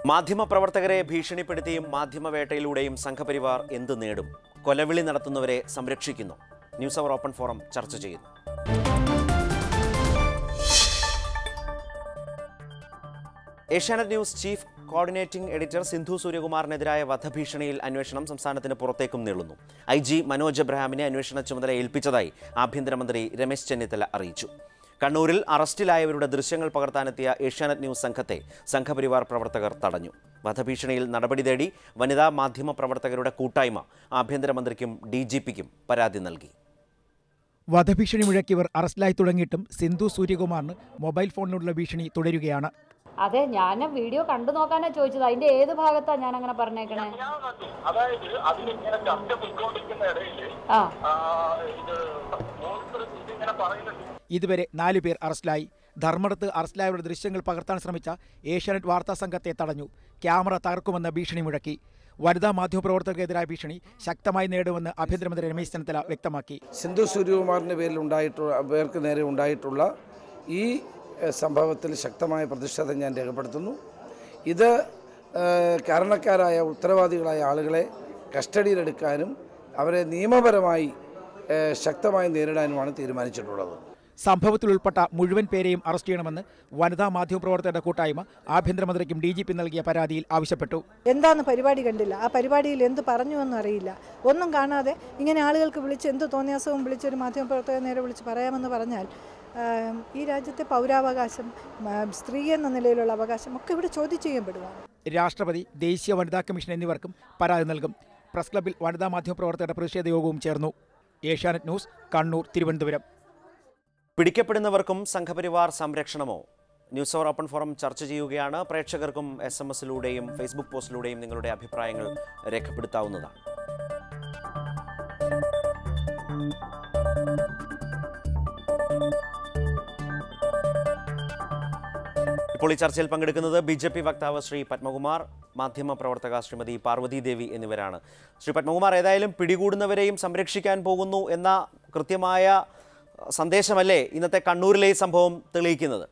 മാധ്യമപ്രവർത്തകരെ ഭീഷണിപ്പെടുത്തിയും മാധ്യമവേട്ടയിലൂടെയും സംഘപരിവാർ എന്ത് നേടും കൊലവിളി നടത്തുന്നവരെ സംരക്ഷിക്കുന്നു ന്യൂസ് അവർ ഓപ്പൺ ഫോറം ചർച്ച ചെയ്യുന്നു Asianet news chief coordinating editor Sindhu സൂര്യകുമാറിനെതിരായ വധഭീഷണിയിൽ അന്വേഷണം സംസ്ഥാനത്തിന് പുറത്തേക്കും നീളുന്നു ഐ ജി മനോജ് എബ്രഹാമിനെ അന്വേഷണ ചുമതല ഏൽപ്പിച്ചതായി ആഭ്യന്തരമന്ത്രി രമേശ് ചെന്നിത്തല അറിയിച്ചു കണ്ണൂരിൽ അറസ്റ്റിലായവരുടെ ദൃശ്യങ്ങൾ പകർത്താനെത്തിയ ഏഷ്യാനെറ്റ് ന്യൂസ് സംഘത്തെ സംഘപരിവാർ പ്രവർത്തകർ തടഞ്ഞു വധഭീഷണിയിൽ നടപടി തേടി വനിതാ മാധ്യമ പ്രവർത്തകരുടെ കൂട്ടായ്മ ആഭ്യന്തരമന്ത്രിക്കും ഡി ജി പിക്കും പരാതി നൽകി വധഭീഷണി മുഴക്കിയവർ അറസ്റ്റിലായി തുടങ്ങിയിട്ടും സിന്ധു സൂര്യകുമാറിന് മൊബൈൽ ഫോണിനുള്ള ഭീഷണി തുടരുകയാണ് അതെ ഞാൻ വീഡിയോ കണ്ടു നോക്കാനാ ചോദിച്ചത് അതിന്റെ ഏത് ഭാഗത്താ ഞാൻ അങ്ങനെ പറഞ്ഞേക്കണേ അതായത് അതിലിങ്ങനെ ചർച്ച പോയിക്കൊണ്ടിരിക്കുന്ന ഇടയിൽ ആ ഇത് മോണിറ്റർ ഇതിങ്ങനെ പറയുന്നുണ്ട് ഇതുവരെ നാലു പേർ അറസ്റ്റിലായി ധർമ്മടത്ത് അറസ്റ്റിലായവരുടെ ദൃശ്യങ്ങൾ പകർത്താൻ ശ്രമിച്ച ഏഷ്യാനെറ്റ് വാർത്താ സംഘത്തെ തടഞ്ഞു ക്യാമറ തകർക്കുമെന്ന് ഭീഷണി മുഴക്കി വനിതാ മാധ്യമപ്രവർത്തകർക്കെതിരായ ഭീഷണി ശക്തമായി നേടുമെന്ന് ആഭ്യന്തരമന്ത്രി രമേശ് ചെന്നിത്തല വ്യക്തമാക്കി സിന്ധു സൂര്യകുമാറിൻ്റെ പേരിൽ ഉണ്ടായിട്ടുള്ള പേർക്ക് നേരെ ഉണ്ടായിട്ടുള്ള ഈ എഹ്, സംഭവത്തിൽ ശക്തമായ പ്രതിഷേധം ഞാൻ രേഖപ്പെടുത്തുന്നു ഇത് ഏഹ്, കാരണക്കാരായ ഉത്തരവാദികളായ ആളുകളെ കസ്റ്റഡിയിലെടുക്കാനും അവരെ നിയമപരമായി ഏഹ്, ശക്തമായി നേരിടാനുമാണ് തീരുമാനിച്ചിട്ടുള്ളത് സംഭവത്തിൽ ഉൾപ്പെട്ട മുഴുവൻ പേരെയും അറസ്റ്റ് ചെയ്യണമെന്ന് വനിതാ മാധ്യമപ്രവർത്തകരുടെ കൂട്ടായ്മ ആഭ്യന്തരമന്ത്രിക്കും ഡി ജി പി നൽകിയ പരാതിയിൽ ആവശ്യപ്പെട്ടു എന്താന്ന് പരിപാടി കണ്ടില്ല ആ പരിപാടിയിൽ എന്ത് പറഞ്ഞുവെന്നും അറിയില്ല ഒന്നും കാണാതെ ഇങ്ങനെ ആളുകൾക്ക് വിളിച്ച് എന്ത് തോന്നിയാസവും വിളിച്ച് ഒരു മാധ്യമപ്രവർത്തകരെ നേരെ വിളിച്ച് പറയാമെന്ന് പറഞ്ഞാൽ ആം, ഈ രാജ്യത്തെ പൗരാവകാശം ആം, സ്ത്രീ എന്ന നിലയിലുള്ള അവകാശം ഒക്കെ ഇവിടെ ചോദ്യം ചെയ്യപ്പെടുകയാണ് രാഷ്ട്രപതി ദേശീയ വനിതാ കമ്മീഷൻ എന്നിവർക്കും പരാതി നൽകും പ്രസ് ക്ലബ്ബിൽ വനിതാ മാധ്യമപ്രവർത്തകരുടെ പ്രതിഷേധ യോഗവും ചേർന്നു ഏഷ്യാനെറ്റ് ന്യൂസ് കണ്ണൂർ തിരുവനന്തപുരം പിടിക്കപ്പെടുന്നവർക്കും സംഘപരിവാർ സംരക്ഷണമോ ന്യൂസ് അവർ ഓപ്പൺ ഫോറം ചർച്ച ചെയ്യുകയാണ് പ്രേക്ഷകർക്കും എസ് എം എസിലൂടെയും ഫേസ്ബുക്ക് പോസ്റ്റിലൂടെയും നിങ്ങളുടെ അഭിപ്രായങ്ങൾ രേഖപ്പെടുത്താവുന്നതാണ് ഇപ്പോൾ ഈ ചർച്ചയിൽ പങ്കെടുക്കുന്നത് ബി ജെ പി വക്താവ് ശ്രീ പത്മകുമാർ മാധ്യമ പ്രവർത്തക ശ്രീമതി പാർവതി ദേവി എന്നിവരാണ് ശ്രീ പത്മകുമാർ ഏതായാലും പിടികൂടുന്നവരെയും സംരക്ഷിക്കാൻ പോകുന്നു എന്ന കൃത്യമായ സന്ദേശമല്ലേ ഇന്നത്തെ കണ്ണൂരിലെ ഈ സംഭവം തെളിയിക്കുന്നത്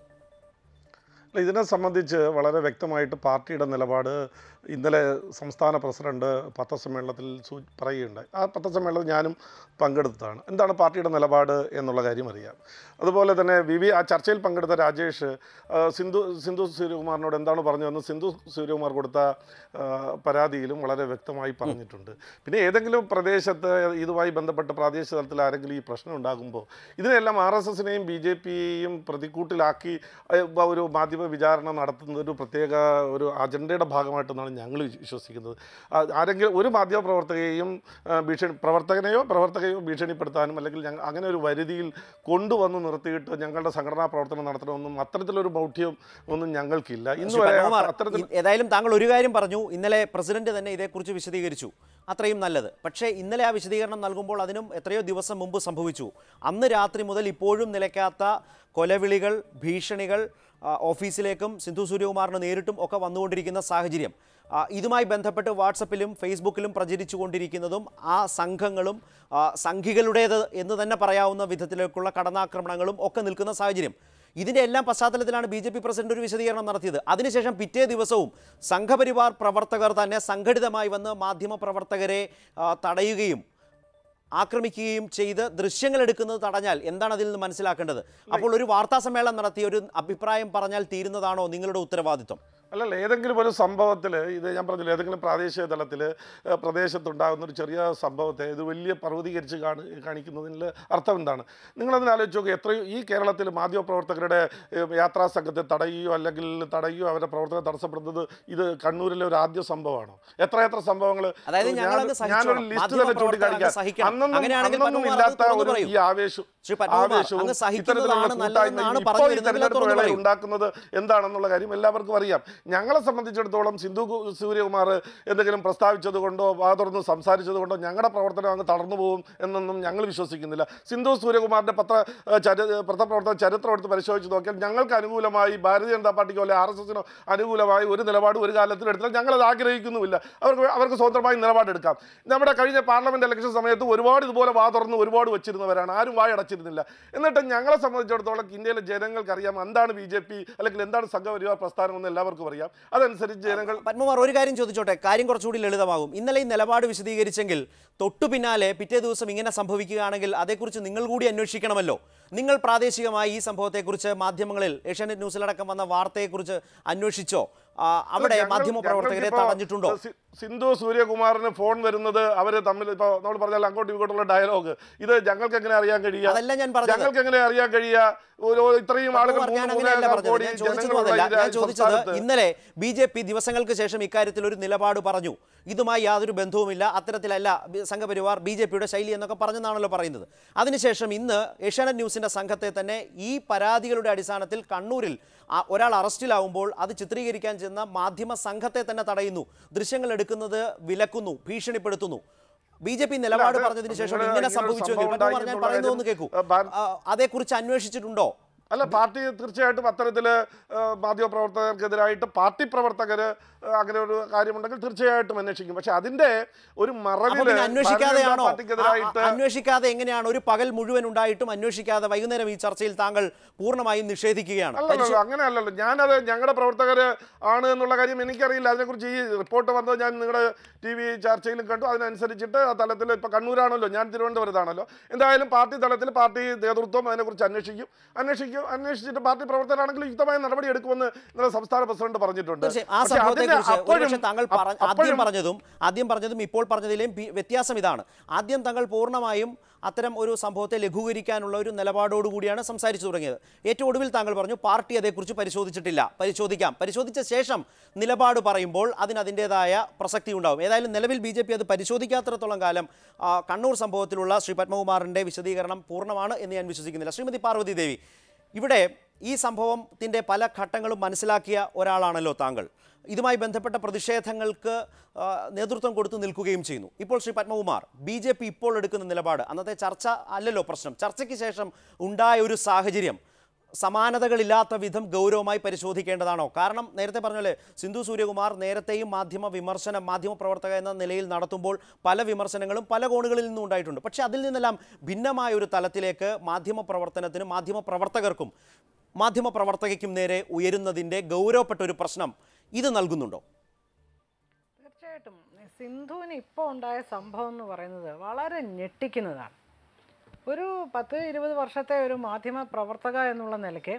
അല്ല, ഇതിനെ സംബന്ധിച്ച് വളരെ വ്യക്തമായിട്ട് പാർട്ടിയുടെ നിലപാട് ഇന്നലെ സംസ്ഥാന പ്രസിഡന്റ് പത്രസമ്മേളനത്തിൽ സൂ പറയുകയുണ്ടായി ആ പത്രസമ്മേളനത്തിൽ ഞാനും പങ്കെടുത്തതാണ് എന്താണ് പാർട്ടിയുടെ നിലപാട് എന്നുള്ള കാര്യം അറിയാം അതുപോലെ തന്നെ വിവി ആ ചർച്ചയിൽ പങ്കെടുത്ത രാജേഷ് ആ, സിന്ധു സിന്ധു സൂര്യകുമാറിനോട് എന്താണ് പറഞ്ഞതെന്ന് സിന്ധു സൂര്യകുമാർ കൊടുത്ത ആ, പരാതിയിലും വളരെ വ്യക്തമായി പറഞ്ഞിട്ടുണ്ട് പിന്നെ ഏതെങ്കിലും പ്രദേശത്ത് ഇതുമായി ബന്ധപ്പെട്ട് പ്രാദേശിക തലത്തിൽ ആരെങ്കിലും ഈ പ്രശ്നം ഉണ്ടാകുമ്പോൾ ഇതിനെല്ലാം ആർ എസ് എസിനെയും ബി ജെ പിയെയും പ്രതിക്കൂട്ടിലാക്കി അഹ് ബ- ഒരു മാധ്യമ വിചാരണ നടത്തുന്നത് ഒരു പ്രത്യേക ഒരു അജണ്ടയുടെ ഭാഗമായിട്ടെന്നാണ് ഞങ്ങൾ വിശ്വസിക്കുന്നത് ആ, ആരെങ്കിലും ഒരു മാധ്യമ പ്രവർത്തകയെയും ആ, ഭീഷണി പ്രവർത്തകനെയോ പ്രവർത്തകയോ ഭീഷണിപ്പെടുത്താനും അല്ലെങ്കിൽ ഞങ്ങൾ അങ്ങനെ ഒരു വരുതിയിൽ കൊണ്ടുവന്ന് നിർത്തിയിട്ട് ഞങ്ങളുടെ സംഘടനാ പ്രവർത്തനം നടത്തണമെന്നും അത്തരത്തിലൊരു ബൗഢ്യം ഒന്നും ഞങ്ങൾക്കില്ല ഇന്ന് ശ്രീ വരെ പത്മകുമാർ, അത്തരത്തിൽ ഇ- ഏതായാലും താങ്കൾ ഒരു കാര്യം പറഞ്ഞു ഇന്നലെ പ്രസിഡന്റ് തന്നെ ഇതേക്കുറിച്ച് വിശദീകരിച്ചു അത്രയും നല്ലത് പക്ഷേ ഇന്നലെ ആ വിശദീകരണം നൽകുമ്പോൾ അതിനും എത്രയോ ദിവസം മുമ്പ് സംഭവിച്ചു അന്ന് രാത്രി മുതൽ ഇപ്പോഴും നിലയ്ക്കാത്ത കൊലവിളികൾ ഭീഷണികൾ ആ, ഓഫീസിലേക്കും സിന്ധു സൂര്യകുമാറിന് നേരിട്ടും ഒക്കെ വന്നുകൊണ്ടിരിക്കുന്ന സാഹചര്യം ആ, ഇതുമായി ബന്ധപ്പെട്ട് വാട്സപ്പിലും ഫേസ്ബുക്കിലും പ്രചരിച്ചു കൊണ്ടിരിക്കുന്നതും ആ സംഘങ്ങളും ആ, സംഘികളുടേത് എന്ന് തന്നെ പറയാവുന്ന വിധത്തിലേക്കുള്ള കടന്നാക്രമണങ്ങളും ഒക്കെ നിൽക്കുന്ന സാഹചര്യം ഇതിൻ്റെ എല്ലാം പശ്ചാത്തലത്തിലാണ് ബി ജെ പി പ്രസിഡന്റ് ഒരു വിശദീകരണം നടത്തിയത് അതിനുശേഷം പിറ്റേ ദിവസവും സംഘപരിവാർ പ്രവർത്തകർ തന്നെ സംഘടിതമായി വന്ന് മാധ്യമ പ്രവർത്തകരെ ആ, തടയുകയും ആക്രമിക്കുകയും ചെയ്ത് ദൃശ്യങ്ങൾ എടുക്കുന്നത് തടഞ്ഞാൽ എന്താണ് അതിൽ നിന്ന് മനസ്സിലാക്കേണ്ടത് അപ്പോൾ ഒരു വാർത്താ സമ്മേളനം നടത്തി ഒരു അഭിപ്രായം പറഞ്ഞാൽ തീരുന്നതാണോ നിങ്ങളുടെ ഉത്തരവാദിത്വം അല്ലല്ല ഏതെങ്കിലും ഒരു സംഭവത്തിൽ ഇത് ഞാൻ പറഞ്ഞില്ല ഏതെങ്കിലും പ്രാദേശിക തലത്തിൽ പ്രദേശത്തുണ്ടാകുന്ന ഒരു ചെറിയ സംഭവത്തെ ഇത് വലിയ പർവ്വതീകരിച്ച് കാണി കാണിക്കുന്നതിൽ അർത്ഥം എന്താണ് നിങ്ങളതിന് ആലോചിച്ച് നോക്കുക എത്രയോ ഈ കേരളത്തിൽ മാധ്യമപ്രവർത്തകരുടെ ഏഹ്, യാത്രാ സംഘത്തെ തടയുകയോ അല്ലെങ്കിൽ തടയുകയോ അവരുടെ പ്രവർത്തനം തടസ്സപ്പെടുന്നത് ഇത് കണ്ണൂരിലെ ഒരു ആദ്യ സംഭവമാണോ എത്ര എത്ര സംഭവങ്ങൾ അതായത് ഞങ്ങളങ്ങ് ഞാനൊരു സഹിച്ചോളാം. ലിസ്റ്റ് തന്നെ മാധ്യമപ്രവർത്തകർ അങ്ങ് ചൂണ്ടിക്കാണിക്കാം സഹിക്കണം. അന്നൊന്നും അങ്ങനെയാണെങ്കിൽ അന്നൊന്നും പത്മകുമാർ ഇല്ലാത്ത അത് തുറന്ന് ഒരു പറയൂ. ഈ ആവേശം ശ്രീ പത്മകുമാർ, ആവേശവും അങ്ങ് ഇത്തരത്തിലുള്ള സഹിക്കുന്നതാണ് കൂട്ടായ്മയും നല്ലതെന്നാണ് ഇപ്പോൾ ഈ പറഞ്ഞിരുന്നെങ്കിൽ തെരഞ്ഞെടുപ്പ് തുറന്ന് വേളയിൽ പറയൂ. ഉണ്ടാക്കുന്നത് എന്താണെന്നുള്ള കാര്യം എല്ലാവർക്കും അറിയാം ഞങ്ങളെ സംബന്ധിച്ചിടത്തോളം സിന്ധു കു- സൂര്യകുമാർ എന്തെങ്കിലും പ്രസ്താവിച്ചത് കൊണ്ടോ വാ തുറന്ന് സംസാരിച്ചത് കൊണ്ടോ ഞങ്ങളുടെ പ്രവർത്തനം അങ്ങ് തളർന്നു പോകും എന്നൊന്നും ഞങ്ങൾ വിശ്വസിക്കുന്നില്ല സിന്ധു സൂര്യകുമാറിന്റെ പത്ര ഏഹ്, ചരി പത്രപ്രവർത്തന ചരിത്രം എടുത്ത് പരിശോധിച്ച് നോക്കിയാൽ ഞങ്ങൾക്ക് അനുകൂലമായി ഭാരതീയ ജനതാ പാർട്ടിക്കോ അല്ലെങ്കിൽ ആർ എസ് എസിനോ അനുകൂലമായി ഒരു നിലപാട് ഒരു കാലത്തിൽ എടുത്താൽ ഞങ്ങളത് ആഗ്രഹിക്കുന്നുമില്ല അവർക്ക് അവർക്ക് സ്വതന്ത്രമായി നിലപാടെടുക്കാം നമ്മുടെ കഴിഞ്ഞ പാർലമെന്റ് ഇലക്ഷൻ സമയത്ത് ഒരുപാട് ഇതുപോലെ വാ തുറന്ന് ഒരുപാട് വെച്ചിരുന്നവരാണ് ആരും വായടച്ചിരുന്നില്ല എന്നിട്ട് ഞങ്ങളെ സംബന്ധിച്ചിടത്തോളം ഇന്ത്യയിലെ ജനങ്ങൾക്ക് അറിയാം എന്താണ് ബി ജെ പി അല്ലെങ്കിൽ എന്താണ് സംഘപരിവാർ പ്രസ്ഥാനം എന്ന് എല്ലാവർക്കും അറിയാം പറയാം അതനുസരിച്ച് ജനങ്ങൾ പത്മകുമാർ ഒരു കാര്യം ചോദിച്ചോട്ടെ കാര്യം കുറച്ചുകൂടി ലളിതമാകും ഇന്നലെ ഈ നിലപാട് വിശദീകരിച്ചെങ്കിൽ തൊട്ടു പിന്നാലെ പിറ്റേ ദിവസം ഇങ്ങനെ സംഭവിക്കുകയാണെങ്കിൽ അതേക്കുറിച്ച് നിങ്ങൾ കൂടി അന്വേഷിക്കണമല്ലോ നിങ്ങൾ പ്രാദേശികമായി ഈ സംഭവത്തെക്കുറിച്ച് മാധ്യമങ്ങളിൽ ഏഷ്യാനെറ്റ് ന്യൂസിലടക്കം വന്ന വാർത്തയെക്കുറിച്ച് അന്വേഷിച്ചോ ആ, അവിടെ ഞങ്ങൾ- മാധ്യമ പ്രവർത്തകരെ ഞങ്ങൾക്കിപ്പോ തടഞ്ഞിട്ടുണ്ടോ സി- സിന്ധു സൂര്യകുമാറിന് ഫോൺ വരുന്നത് അവര് തമ്മിൽ ഇപ്പൊ നമ്മൾ പറഞ്ഞാൽ അങ്ങോട്ടും ഇങ്ങോട്ടുള്ള ഡയലോഗ് ഇത് ഞങ്ങൾക്ക് എങ്ങനെ അറിയാൻ കഴിയുക അതല്ല ഞാൻ പറഞ്ഞത്. ഞങ്ങൾക്ക് എങ്ങനെ അറിയാൻ കഴിയുക ഒരു ഒരു ഇത്രയും ആളുകൾ പത്മകുമാർ, ഞാൻ മൂന്ന് അങ്ങനെയല്ല മൂന്നേകാൽ പറഞ്ഞത് കോടി ഞാൻ ചോദിച്ചതും ജനങ്ങളുള്ള അതല്ല ഈ ഞാൻ രാജ്യ- ചോദിച്ചത് സംസ്ഥാനത്ത് ഇന്നലെ ബി ജെ പി ദിവസങ്ങൾക്ക് ശേഷം ഇക്കാര്യത്തിൽ ഒരു നിലപാട് പറഞ്ഞു ഇതുമായി യാതൊരു ബന്ധവുമില്ല അത്തരത്തിലല്ല ബി- സംഘപരിവാർ ബി ജെ പിയുടെ ശൈലി എന്നൊക്കെ പറഞ്ഞെന്നാണല്ലോ പറയുന്നത് അതിനുശേഷം ഇന്ന് ഏഷ്യാനെറ്റ് ന്യൂസിന്റെ സംഘത്തെ തന്നെ ഈ പരാതികളുടെ അടിസ്ഥാനത്തിൽ കണ്ണൂരിൽ ആ- ഒരാൾ അറസ്റ്റിലാവുമ്പോൾ അത് ചിത്രീകരിക്കാൻ ചെന്ന മാധ്യമ സംഘത്തെ തന്നെ തടയുന്നു ദൃശ്യങ്ങൾ എടുക്കുന്നത് വിലക്കുന്നു ഭീഷണിപ്പെടുത്തുന്നു ബി ജെ പി നിലപാട് അത് പറഞ്ഞതിന് ശേഷം ഇങ്ങനെ- ഇങ്ങനെ ഇങ്ങനെ ഒരു സംഭവിച്ചുവെങ്കിൽ സംഭവം പത്മകുമാർ ഞാൻ ഉണ്ടായി പറയുന്നത് ഒന്ന് എന്നുള്ള കേൾക്കൂ കാര്യം, ഭാരത്- ആ, അതേക്കുറിച്ച് അന്വേഷിച്ചിട്ടുണ്ടോ അല്ല പാർട്ടി തീർച്ചയായിട്ടും അത്തരത്തിൽ മാധ്യമപ്രവർത്തകർക്കെതിരായിട്ട് പാർട്ടി പ്രവർത്തകർ അങ്ങനെ ഒരു കാര്യമുണ്ടെങ്കിൽ തീർച്ചയായിട്ടും അന്വേഷിക്കും പക്ഷെ അതിന്റെ ഒരു അപ്പൊ മറവില് പിന്നെ അന്വേഷിക്കാതെയാണോ പാർട്ടിക്കെതിരായിട്ട് ആ- ആ- അന്വേഷിക്കാതെ എങ്ങനെയാണ് ഒരു പകൽ മുഴുവൻ ഉണ്ടായിട്ടും അന്വേഷിക്കാതെ വൈകുന്നേരം ഈ ചർച്ചയിൽ താങ്കൾ പൂർണ്ണമായും നിഷേധിക്കുകയാണ് അല്ലല്ലോ പരിശോ- അങ്ങനെ അല്ലല്ലോ ഞാനത് ഞങ്ങളുടെ പ്രവർത്തകർ ആണ് എന്നുള്ള കാര്യം എനിക്കറിയില്ല അതിനെക്കുറിച്ച് ഈ റിപ്പോർട്ട് വന്നത് ഞാൻ നിങ്ങളുടെ ടി വി ചർച്ചയിലും കണ്ടു അതിനനുസരിച്ചിട്ട് ആ തലത്തിൽ ഇപ്പോൾ കണ്ണൂരാണല്ലോ ഞാൻ തിരുവനന്തപുരത്താണല്ലോ എന്തായാലും പാർട്ടി തലത്തിൽ പാർട്ടി നേതൃത്വം അതിനെക്കുറിച്ച് അന്വേഷിക്കും അന്വേഷിക്കും അന്വേഷിച്ചിട്ട് പാർട്ടി പ്രവർത്തകരാണെങ്കിൽ യുക്തമായ നടപടി എടുക്കുമെന്ന് നിങ്ങളുടെ സംസ്ഥാന പ്രസിഡന്റ് പറഞ്ഞിട്ടുണ്ട് തീർച്ചയായും ആ പക്ഷേ സംഭവത്തെ അതിന് കുറിച്ച് അപ്പോഴും- ഒരുപക്ഷെ താങ്കൾ പറ- ആദ്യം അപ്പോഴും പറഞ്ഞതും ആദ്യം പറഞ്ഞതും ഇപ്പോൾ പറഞ്ഞതിലെയും പി- വ്യത്യാസം ഇതാണ് ആദ്യം താങ്കൾ പൂർണ്ണമായും അത്തരം ഒരു സംഭവത്തെ ലഘൂകരിക്കാനുള്ള ഒരു നിലപാടോടുകൂടിയാണ് സംസാരിച്ചു തുടങ്ങിയത് ഏറ്റവും ഒടുവിൽ താങ്കൾ പറഞ്ഞു പാർട്ടി അതേക്കുറിച്ച് പരിശോധിച്ചിട്ടില്ല പരിശോധിക്കാം പരിശോധിച്ച ശേഷം നിലപാട് പറയുമ്പോൾ അതിന് അതിൻ്റെതായ പ്രസക്തി ഉണ്ടാവും ഏതായാലും നിലവിൽ ബി ജെ പി അത് പരിശോധിക്കാത്തിടത്തോളം കാലം ആ, കണ്ണൂർ സംഭവത്തിലുള്ള ശ്രീ പത്മകുമാറിൻ്റെ വിശദീകരണം പൂർണ്ണമാണ് എന്ന് ഞാൻ വിശ്വസിക്കുന്നില്ല ശ്രീമതി പാർവതി ദേവി ഇവിടെ ഈ സംഭവത്തിൻ്റെ പല ഘട്ടങ്ങളും മനസ്സിലാക്കിയ ഒരാളാണല്ലോ താങ്കൾ ഇതുമായി ബന്ധപ്പെട്ട പ്രതിഷേധങ്ങൾക്ക് ആ, നേതൃത്വം കൊടുത്തു നിൽക്കുകയും ചെയ്യുന്നു ഇപ്പോൾ Shri Padmakumar B J P ഇപ്പോൾ എടുക്കുന്ന നിലപാട് അന്നത്തെ ചർച്ച അല്ലല്ലോ പ്രശ്നം ചർച്ചയ്ക്ക് ശേഷം ഉണ്ടായ ഒരു സാഹചര്യം സമാനതകളില്ലാത്ത വിധം ഗൗരവമായി പരിശോധിക്കേണ്ടതാണോ കാരണം നേരത്തെ പറഞ്ഞല്ലേ സിന്ധു സൂര്യകുമാർ നേരത്തെയും മാധ്യമ വിമർശനം മാധ്യമ പ്രവർത്തക എന്ന നിലയിൽ നടത്തുമ്പോൾ പല വിമർശനങ്ങളും പല കോണുകളിൽ നിന്നും ഉണ്ടായിട്ടുണ്ട് പക്ഷേ അതിൽ നിന്നെല്ലാം ഭിന്നമായ ഒരു തലത്തിലേക്ക് മാധ്യമ പ്രവർത്തനത്തിനും മാധ്യമ പ്രവർത്തകർക്കും മാധ്യമ പ്രവർത്തകയ്ക്കും നേരെ ഉയരുന്നതിൻ്റെ ഗൗരവപ്പെട്ട ഒരു പ്രശ്നം ഇത് നൽകുന്നുണ്ടോ തീർച്ചയായിട്ടും സിന്ധുവിന് ഇപ്പോൾ ഉണ്ടായ സംഭവം എന്ന് പറയുന്നത് വളരെ ഞെട്ടിക്കുന്നതാണ് ഒരു പത്ത് ഇരുപത് വർഷത്തെ ഒരു മാധ്യമ പ്രവർത്തക എന്നുള്ള നിലയ്ക്ക്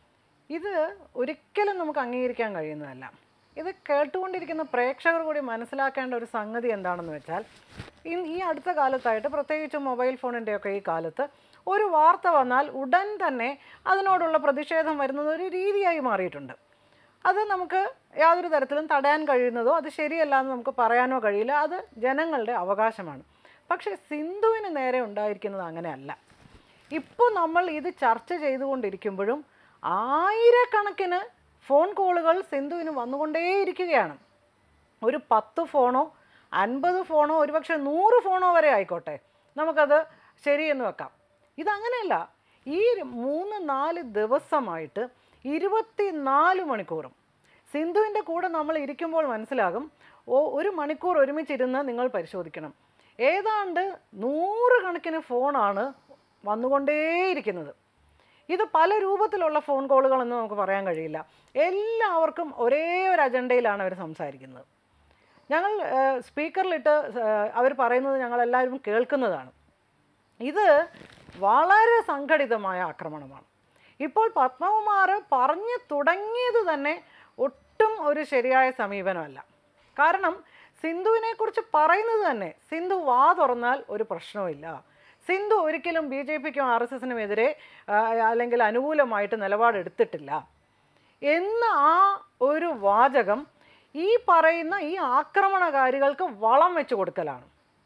ഇത് ഒരിക്കലും നമുക്ക് അംഗീകരിക്കാൻ കഴിയുന്നതല്ല ഇത് കേട്ടുകൊണ്ടിരിക്കുന്ന പ്രേക്ഷകർ കൂടി മനസ്സിലാക്കേണ്ട ഒരു സംഗതി എന്താണെന്ന് വെച്ചാൽ ഈ- ഈ അടുത്ത കാലത്തായിട്ട് പ്രത്യേകിച്ച് മൊബൈൽ ഫോണിൻ്റെയൊക്കെ ഈ കാലത്ത് ഒരു വാർത്ത വന്നാൽ ഉടൻ തന്നെ അതിനോടുള്ള പ്രതിഷേധം വരുന്നത് ഒരു രീതിയായി മാറിയിട്ടുണ്ട് അത് നമുക്ക് യാതൊരു തരത്തിലും തടയാൻ കഴിയുന്നതോ അത് ശരിയല്ല എന്ന് നമുക്ക് പറയാനോ കഴിയില്ല അത് ജനങ്ങളുടെ അവകാശമാണ് പക്ഷേ സിന്ധുവിന് നേരെ ഉണ്ടായിരിക്കുന്നത് അങ്ങനെയല്ല ഇപ്പോൾ നമ്മൾ ഇത് ചർച്ച ചെയ്തുകൊണ്ടിരിക്കുമ്പോഴും ആയിരക്കണക്കിന് ഫോൺ കോളുകൾ സിന്ധുവിന് വന്നുകൊണ്ടേയിരിക്കുകയാണ് ഒരു പത്ത് ഫോണോ അൻപത് ഫോണോ ഒരുപക്ഷെ നൂറ് ഫോണോ വരെ ആയിക്കോട്ടെ നമുക്കത് ശരിയെന്ന് വെക്കാം ഇതങ്ങനെയല്ല ഈ മൂന്ന് നാല് ദിവസമായിട്ട് ഇരുപത്തി നാല് മണിക്കൂറും സിന്ധുവിൻ്റെ കൂടെ നമ്മൾ ഇരിക്കുമ്പോൾ മനസ്സിലാകും ഓ ഒരു മണിക്കൂർ ഒരുമിച്ചിരുന്ന് നിങ്ങൾ പരിശോധിക്കണം ഏതാണ്ട് നൂറുകണക്കിന് ഫോണാണ് വന്നുകൊണ്ടേയിരിക്കുന്നത് ഇത് പല രൂപത്തിലുള്ള ഫോൺ കോളുകളെന്ന് നമുക്ക് പറയാൻ കഴിയില്ല എല്ലാവർക്കും ഒരേ ഒരു അജണ്ടയിലാണ് അവർ സംസാരിക്കുന്നത് ഞങ്ങൾ ഏഹ്, സ്പീക്കറിലിട്ട് അവർ പറയുന്നത് ഞങ്ങളെല്ലാവരും കേൾക്കുന്നതാണ് ഇത് വളരെ സംഘടിതമായ ആക്രമണമാണ് ഇപ്പോൾ പത്മകുമാർ പറഞ്ഞു തുടങ്ങിയത് തന്നെ ഒട്ടും ഒരു ശരിയായ സമീപനമല്ല കാരണം സിന്ധുവിനെ കുറിച്ച് പറയുന്നത് തന്നെ സിന്ധു വാ തുറന്നാൽ ഒരു പ്രശ്നവുമില്ല സിന്ധു ഒരിക്കലും ബി ജെ പിക്കും ആർ എസ് എസിനും എതിരെ ആ, അല്ലെങ്കിൽ അനുകൂലമായിട്ട് നിലപാടെടുത്തിട്ടില്ല എന്ന ആ ഒരു വാചകം ഈ പറയുന്ന ഈ ആക്രമണകാരികൾക്ക് വളം വെച്ച് കൊടുക്കലാണ്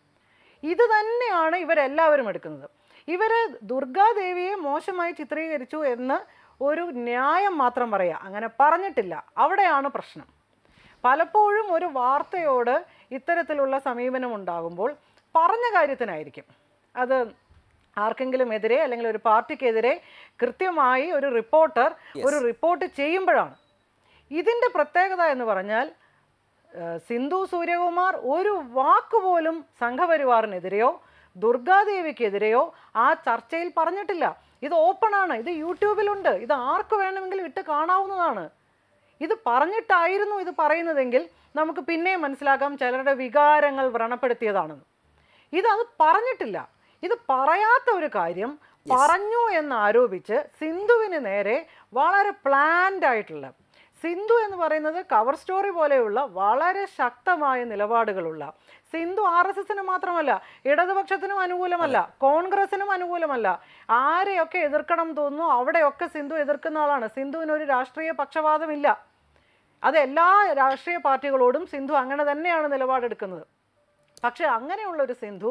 ഇത് തന്നെയാണ് ഇവരെല്ലാവരും എടുക്കുന്നത് ഇവർ ദുർഗാദേവിയെ മോശമായി ചിത്രീകരിച്ചു എന്ന് ഒരു ന്യായം മാത്രം പറയുക അങ്ങനെ പറഞ്ഞിട്ടില്ല അവിടെയാണ് പ്രശ്നം പലപ്പോഴും ഒരു വാർത്തയോട് ഇത്തരത്തിലുള്ള സമീപനം ഉണ്ടാകുമ്പോൾ പറഞ്ഞ കാര്യത്തിനായിരിക്കും അത് ആർക്കെങ്കിലും എതിരെ അല്ലെങ്കിൽ ഒരു പാർട്ടിക്കെതിരെ കൃത്യമായി ഒരു റിപ്പോർട്ടർ ഒരു റിപ്പോർട്ട് ചെയ്യുമ്പോഴാണ് ഇതിൻ്റെ പ്രത്യേകത എന്ന് പറഞ്ഞാൽ ഏഹ് സിന്ധു സൂര്യകുമാർ ഒരു വാക്ക് പോലും സംഘപരിവാറിനെതിരെയോ ദുർഗാദേവിക്കെതിരെയോ ആ ചർച്ചയിൽ പറഞ്ഞിട്ടില്ല ഇത് ഓപ്പണാണ് ഇത് യൂട്യൂബിലുണ്ട് ഇത് ആർക്ക് വേണമെങ്കിലും ഇട്ട് കാണാവുന്നതാണ് ഇത് പറഞ്ഞിട്ടായിരുന്നു ഇത് പറയുന്നതെങ്കിൽ നമുക്ക് പിന്നെയും മനസ്സിലാക്കാം ചിലരുടെ വികാരങ്ങൾ വ്രണപ്പെടുത്തിയതാണെന്ന് ഇതത് പറഞ്ഞിട്ടില്ല ഇത് പറയാത്ത ഒരു കാര്യം പറഞ്ഞു എന്ന് ആരോപിച്ച് സിന്ധുവിന് നേരെ വളരെ പ്ലാൻഡ് ആയിട്ടുള്ള സിന്ധു എന്ന് പറയുന്നത് കവർ സ്റ്റോറി പോലെയുള്ള വളരെ ശക്തമായ നിലപാടുകളുള്ള സിന്ധു ആർ എസ് എസിന് മാത്രമല്ല ഇടതുപക്ഷത്തിനും അനുകൂലമല്ല കോൺഗ്രസിനും അനുകൂലമല്ല ആരെയൊക്കെ എതിർക്കണം തോന്നുന്നു അവിടെയൊക്കെ സിന്ധു എതിർക്കുന്ന ആളാണ് സിന്ധുവിന് ഒരു രാഷ്ട്രീയ പക്ഷപാതമില്ല അത് എല്ലാ രാഷ്ട്രീയ പാർട്ടികളോടും സിന്ധു അങ്ങനെ തന്നെയാണ് നിലപാടെടുക്കുന്നത് പക്ഷെ അങ്ങനെയുള്ള ഒരു സിന്ധു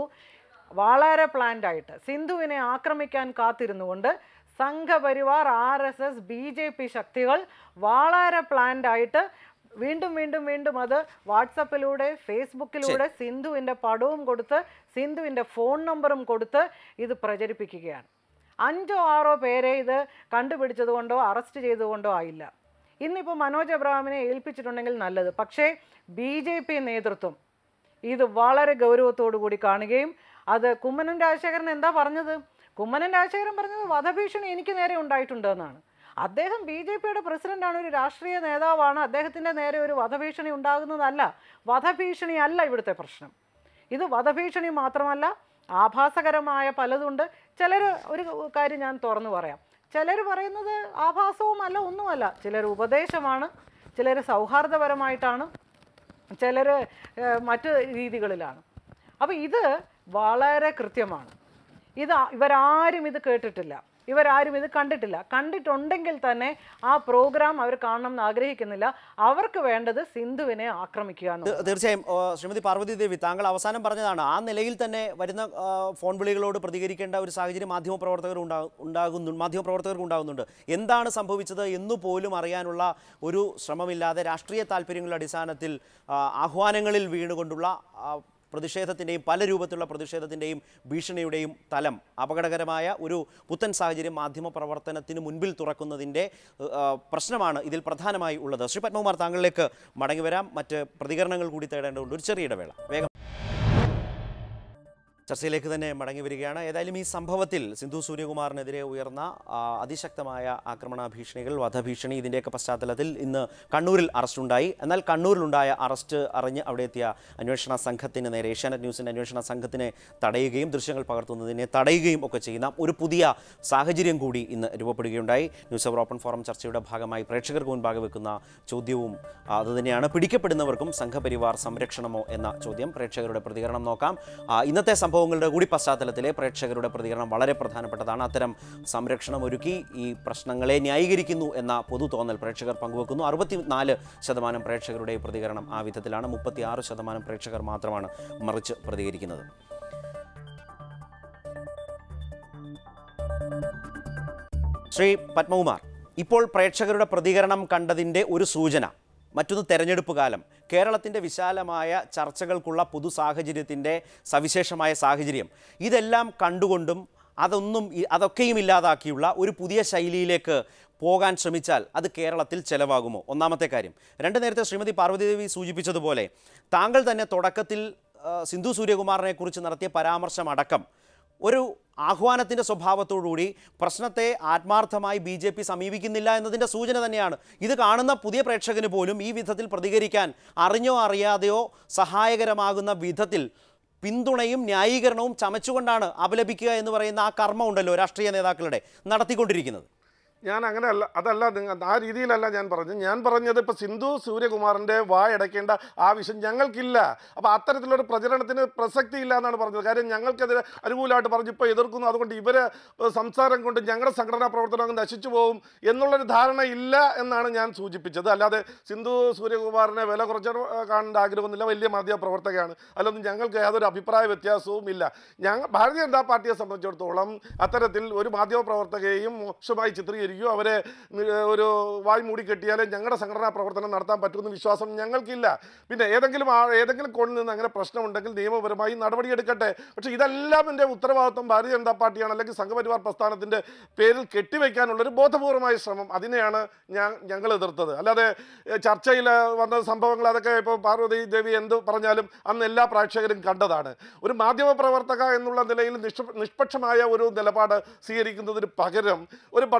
വളരെ പ്ലാൻഡ് ആയിട്ട് സിന്ധുവിനെ ആക്രമിക്കാൻ കാത്തിരുന്നുകൊണ്ട് Sangh Parivar R S S B J P ശക്തികൾ വളരെ പ്ലാൻഡ് ആയിട്ട് വീണ്ടും വീണ്ടും വീണ്ടും അത് വാട്സപ്പിലൂടെ ഫേസ്ബുക്കിലൂടെ സിന്ധുവിൻ്റെ പടവും കൊടുത്ത് സിന്ധുവിൻ്റെ ഫോൺ നമ്പറും കൊടുത്ത് ഇത് പ്രചരിപ്പിക്കുകയാണ് അഞ്ചോ ആറോ പേരെ ഇത് കണ്ടുപിടിച്ചത് കൊണ്ടോ അറസ്റ്റ് ചെയ്തുകൊണ്ടോ ആയില്ല ഇന്നിപ്പോൾ മനോജ് എബ്രഹാമിനെ ഏൽപ്പിച്ചിട്ടുണ്ടെങ്കിൽ നല്ലത് പക്ഷേ ബി ജെ പി നേതൃത്വം ഇത് വളരെ ഗൗരവത്തോടു കൂടി കാണുകയും അത് കുമ്മനം രാജശേഖരൻ എന്താ പറഞ്ഞത് കുമ്മനം രാജശേഖരൻ പറഞ്ഞത് വധഭീഷണി എനിക്ക് നേരെ ഉണ്ടായിട്ടുണ്ട് എന്നാണ് അദ്ദേഹം ബി ജെ പിയുടെ പ്രസിഡന്റാണ് ഒരു രാഷ്ട്രീയ നേതാവാണ് അദ്ദേഹത്തിൻ്റെ നേരെ ഒരു വധഭീഷണി ഉണ്ടാകുന്നതല്ല വധഭീഷണി അല്ല ഇവിടുത്തെ പ്രശ്നം ഇത് വധഭീഷണി മാത്രമല്ല ആഭാസകരമായ പലതുണ്ട് ചിലർ ഒരു കാര്യം ഞാൻ തുറന്നു പറയാം ചിലർ പറയുന്നത് ആഭാസവുമല്ല ഒന്നുമല്ല ചിലർ ഉപദേശമാണ് ചിലർ സൗഹാർദ്ദപരമായിട്ടാണ് ചിലർ മറ്റു രീതികളിലാണ് അപ്പോൾ ഇത് വളരെ കൃത്യമാണ് ഇത് ആ- ഇവരാരും ഇത് കേട്ടിട്ടില്ല ഇവരാരും ഇത് കണ്ടിട്ടില്ല കണ്ടിട്ടുണ്ടെങ്കിൽ തന്നെ ആ പ്രോഗ്രാം അവർ കാണണം എന്ന് ആഗ്രഹിക്കുന്നില്ല അവർക്ക് വേണ്ടത് സിന്ധുവിനെ ആക്രമിക്കുക എന്നുള്ളത് തീ- തീർച്ചയായും ആ, ശ്രീമതി പാർവതി ദേവി താങ്കൾ അവസാനം പറഞ്ഞതാണ് ആ നിലയിൽ തന്നെ വരുന്ന ആ, ഫോൺ വിളികളോട് പ്രതികരിക്കേണ്ട ഒരു സാഹചര്യം മാധ്യമപ്രവർത്തകർ ഉണ്ടാ ഉണ്ടാകുന്നു മാധ്യമപ്രവർത്തകർക്ക് ഉണ്ടാകുന്നുണ്ട് എന്താണ് സംഭവിച്ചത് എന്ന് പോലും അറിയാനുള്ള ഒരു ശ്രമമില്ലാതെ രാഷ്ട്രീയ താല്പര്യങ്ങളുടെ അടിസ്ഥാനത്തിൽ ആ, ആഹ്വാനങ്ങളിൽ വീണുകൊണ്ടുള്ള ആ, പ്രതിഷേധത്തിൻ്റെയും പല രൂപത്തിലുള്ള പ്രതിഷേധത്തിൻ്റെയും ഭീഷണിയുടെയും തലം അപകടകരമായ ഒരു പുത്തൻ സാഹചര്യം മാധ്യമ പ്രവർത്തനത്തിന് മുൻപിൽ തുറക്കുന്നതിൻ്റെ ആ, പ്രശ്നമാണ് ഇതിൽ പ്രധാനമായി ഉള്ളത് ശ്രീ പത്മകുമാർ താങ്കളിലേക്ക് മടങ്ങി വരാം മറ്റ് പ്രതികരണങ്ങൾ കൂടി തേടേണ്ടതുണ്ട് ഒരു ചെറിയ ഇടവേള വേഗം ചർച്ചയിലേക്ക് തന്നെ മടങ്ങി വരികയാണ് ഏതായാലും ഈ സംഭവത്തിൽ സിന്ധു സൂര്യകുമാറിനെതിരെ ഉയർന്ന ആ, അതിശക്തമായ ആക്രമണ ഭീഷണികൾ വധഭീഷണി ഇതിൻ്റെയൊക്കെ പശ്ചാത്തലത്തിൽ ഇന്ന് കണ്ണൂരിൽ അറസ്റ്റുണ്ടായി എന്നാൽ കണ്ണൂരിലുണ്ടായ അറസ്റ്റ് അറിഞ്ഞ് അവിടെ എത്തിയ അന്വേഷണ സംഘത്തിന് നേരെ ഏഷ്യാനെറ്റ് ന്യൂസിൻ്റെ അന്വേഷണ സംഘത്തിനെ തടയുകയും ദൃശ്യങ്ങൾ പകർത്തുന്നതിനെ തടയുകയും ഒക്കെ ചെയ്യുന്ന ഒരു പുതിയ സാഹചര്യം കൂടി ഇന്ന് രൂപപ്പെടുകയുണ്ടായി ന്യൂസ് അവർ ഓപ്പൺ ഫോറം ചർച്ചയുടെ ഭാഗമായി പ്രേക്ഷകർക്ക് മുൻപാകെ വെക്കുന്ന ചോദ്യവും ആ, അതുതന്നെയാണ് പിടിക്കപ്പെടുന്നവർക്കും സംഘപരിവാർ സംരക്ഷണമോ എന്ന ചോദ്യം പ്രേക്ഷകരുടെ പ്രതികരണം നോക്കാം ആ, ഇന്നത്തെ സംഭവങ്ങളുടെ കൂടി പശ്ചാത്തലത്തിലെ പ്രേക്ഷകരുടെ പ്രതികരണം വളരെ പ്രധാനപ്പെട്ടതാണ് അത്തരം സംരക്ഷണം ഒരുക്കി ഈ പ്രശ്നങ്ങളെ ന്യായീകരിക്കുന്നു എന്ന പൊതു തോന്നൽ പ്രേക്ഷകർ പങ്കുവെക്കുന്നു അറുപത്തിനാല് ശതമാനം പ്രേക്ഷകരുടെ പ്രതികരണം ആ വിധത്തിലാണ് മുപ്പത്തിയാറ് ശതമാനം പ്രേക്ഷകർ മാത്രമാണ് മറിച്ച് പ്രതികരിക്കുന്നത് ശ്രീ പത്മകുമാർ ഇപ്പോൾ പ്രേക്ഷകരുടെ പ്രതികരണം കണ്ടതിൻ്റെ ഒരു സൂചന മറ്റൊന്ന് തെരഞ്ഞെടുപ്പ് കാലം കേരളത്തിൻ്റെ വിശാലമായ ചർച്ചകൾക്കുള്ള പൊതു സാഹചര്യത്തിൻ്റെ സവിശേഷമായ സാഹചര്യം ഇതെല്ലാം കണ്ടുകൊണ്ടും അതൊന്നും ഇ- അതൊക്കെയും ഇല്ലാതാക്കിയുള്ള ഒരു പുതിയ ശൈലിയിലേക്ക് പോകാൻ ശ്രമിച്ചാൽ അത് കേരളത്തിൽ ചെലവാകുമോ ഒന്നാമത്തെ കാര്യം രണ്ട് നേരത്തെ ശ്രീമതി പാർവതീദേവി സൂചിപ്പിച്ചതുപോലെ താങ്കൾ തന്നെ തുടക്കത്തിൽ ആ, സിന്ധു സൂര്യകുമാറിനെ കുറിച്ച് നടത്തിയ പരാമർശം അടക്കം ഒരു ആഹ്വാനത്തിൻ്റെ സ്വഭാവത്തോടുകൂടി പ്രശ്നത്തെ ആത്മാർത്ഥമായി ബി ജെ പി സമീപിക്കുന്നില്ല എന്നതിൻ്റെ സൂചന തന്നെയാണ് ഇത് കാണുന്ന പുതിയ പ്രേക്ഷകന് പോലും ഈ വിധത്തിൽ പ്രതികരിക്കാൻ അറിഞ്ഞോ അറിയാതെയോ സഹായകരമാകുന്ന വിധത്തിൽ പിന്തുണയും ന്യായീകരണവും ചമച്ചുകൊണ്ടാണ് അപലപിക്കുക എന്ന് പറയുന്ന ആ കർമ്മം ഉണ്ടല്ലോ രാഷ്ട്രീയ നേതാക്കളുടെ നടത്തിക്കൊണ്ടിരിക്കുന്നത് ഞാൻ അങ്ങനെ അല്ല അതല്ല നിങ്ങൾ ആ രീതിയിലല്ല ഞാൻ പറഞ്ഞത് ഞാൻ പറഞ്ഞത് ഇപ്പോൾ സിന്ധു സൂര്യകുമാറിൻ്റെ വായടയ്ക്കേണ്ട ആവശ്യം ഞങ്ങൾക്കില്ല അപ്പോൾ അത്തരത്തിലൊരു പ്രചരണത്തിന് പ്രസക്തി ഇല്ല എന്നാണ് പറഞ്ഞത് കാര്യം ഞങ്ങൾക്കെതിരെ അനുകൂലമായിട്ട് പറഞ്ഞു ഇപ്പോൾ എതിർക്കുന്നു അതുകൊണ്ട് ഇവരെ സംസാരം കൊണ്ട് ഞങ്ങളുടെ സംഘടനാ പ്രവർത്തനം അങ്ങ് നശിച്ചു പോകും എന്നുള്ളൊരു ധാരണ ഇല്ല എന്നാണ് ഞാൻ സൂചിപ്പിച്ചത് അല്ലാതെ സിന്ധു സൂര്യകുമാറിനെ വില കുറച്ച് കാണേണ്ട ആഗ്രഹമൊന്നുമില്ല വലിയ മാധ്യമ പ്രവർത്തകയാണ് അല്ലൊന്നും ഞങ്ങൾക്ക് യാതൊരു അഭിപ്രായ വ്യത്യാസവും ഇല്ല ഞങ്ങൾ ഭാരതീയ ജനതാ പാർട്ടിയെ സംബന്ധിച്ചിടത്തോളം അത്തരത്തിൽ ഒരു മാധ്യമ പ്രവർത്തകയെയും മോശമായി ചിത്രീകരിക്കുകയോ അവരെ നി- ഒരു വായ് മൂടി കെട്ടിയാലേ ഞങ്ങളുടെ സംഘടനാ പ്രവർത്തനം നടത്താൻ പറ്റുമെന്ന് വിശ്വാസം ഞങ്ങൾക്കില്ല പിന്നെ ഏതെങ്കിലും ആ ഏതെങ്കിലും കോണിൽ നിന്ന് അങ്ങനെ പ്രശ്നമുണ്ടെങ്കിൽ നിയമപരമായി നടപടിയെടുക്കട്ടെ പക്ഷേ ഇതെല്ലാം എൻ്റെ ഉത്തരവാദിത്വം ഭാരതീയ ജനതാ പാർട്ടിയാണ് അല്ലെങ്കിൽ സംഘപരിവാർ പ്രസ്ഥാനത്തിൻ്റെ പേരിൽ കെട്ടിവെക്കാനുള്ളൊരു ബോധപൂർവമായ ശ്രമം അതിനെയാണ് ഞാൻ ഞങ്ങൾ എതിർത്തത് അല്ലാതെ ഏഹ്, ചർച്ചയിൽ വന്ന സംഭവങ്ങൾ അതൊക്കെ ഇപ്പോൾ പാർവതി ദേവി എന്ത് പറഞ്ഞാലും അന്ന് എല്ലാ പ്രേക്ഷകരും കണ്ടതാണ് ഒരു മാധ്യമ പ്രവർത്തക എന്നുള്ള നിലയിൽ നിഷ്പ നിഷ്പക്ഷമായ ഒരു നിലപാട് സ്വീകരിക്കുന്നതിന് പകരം ഒരു പക്ഷം ചേർന്ന്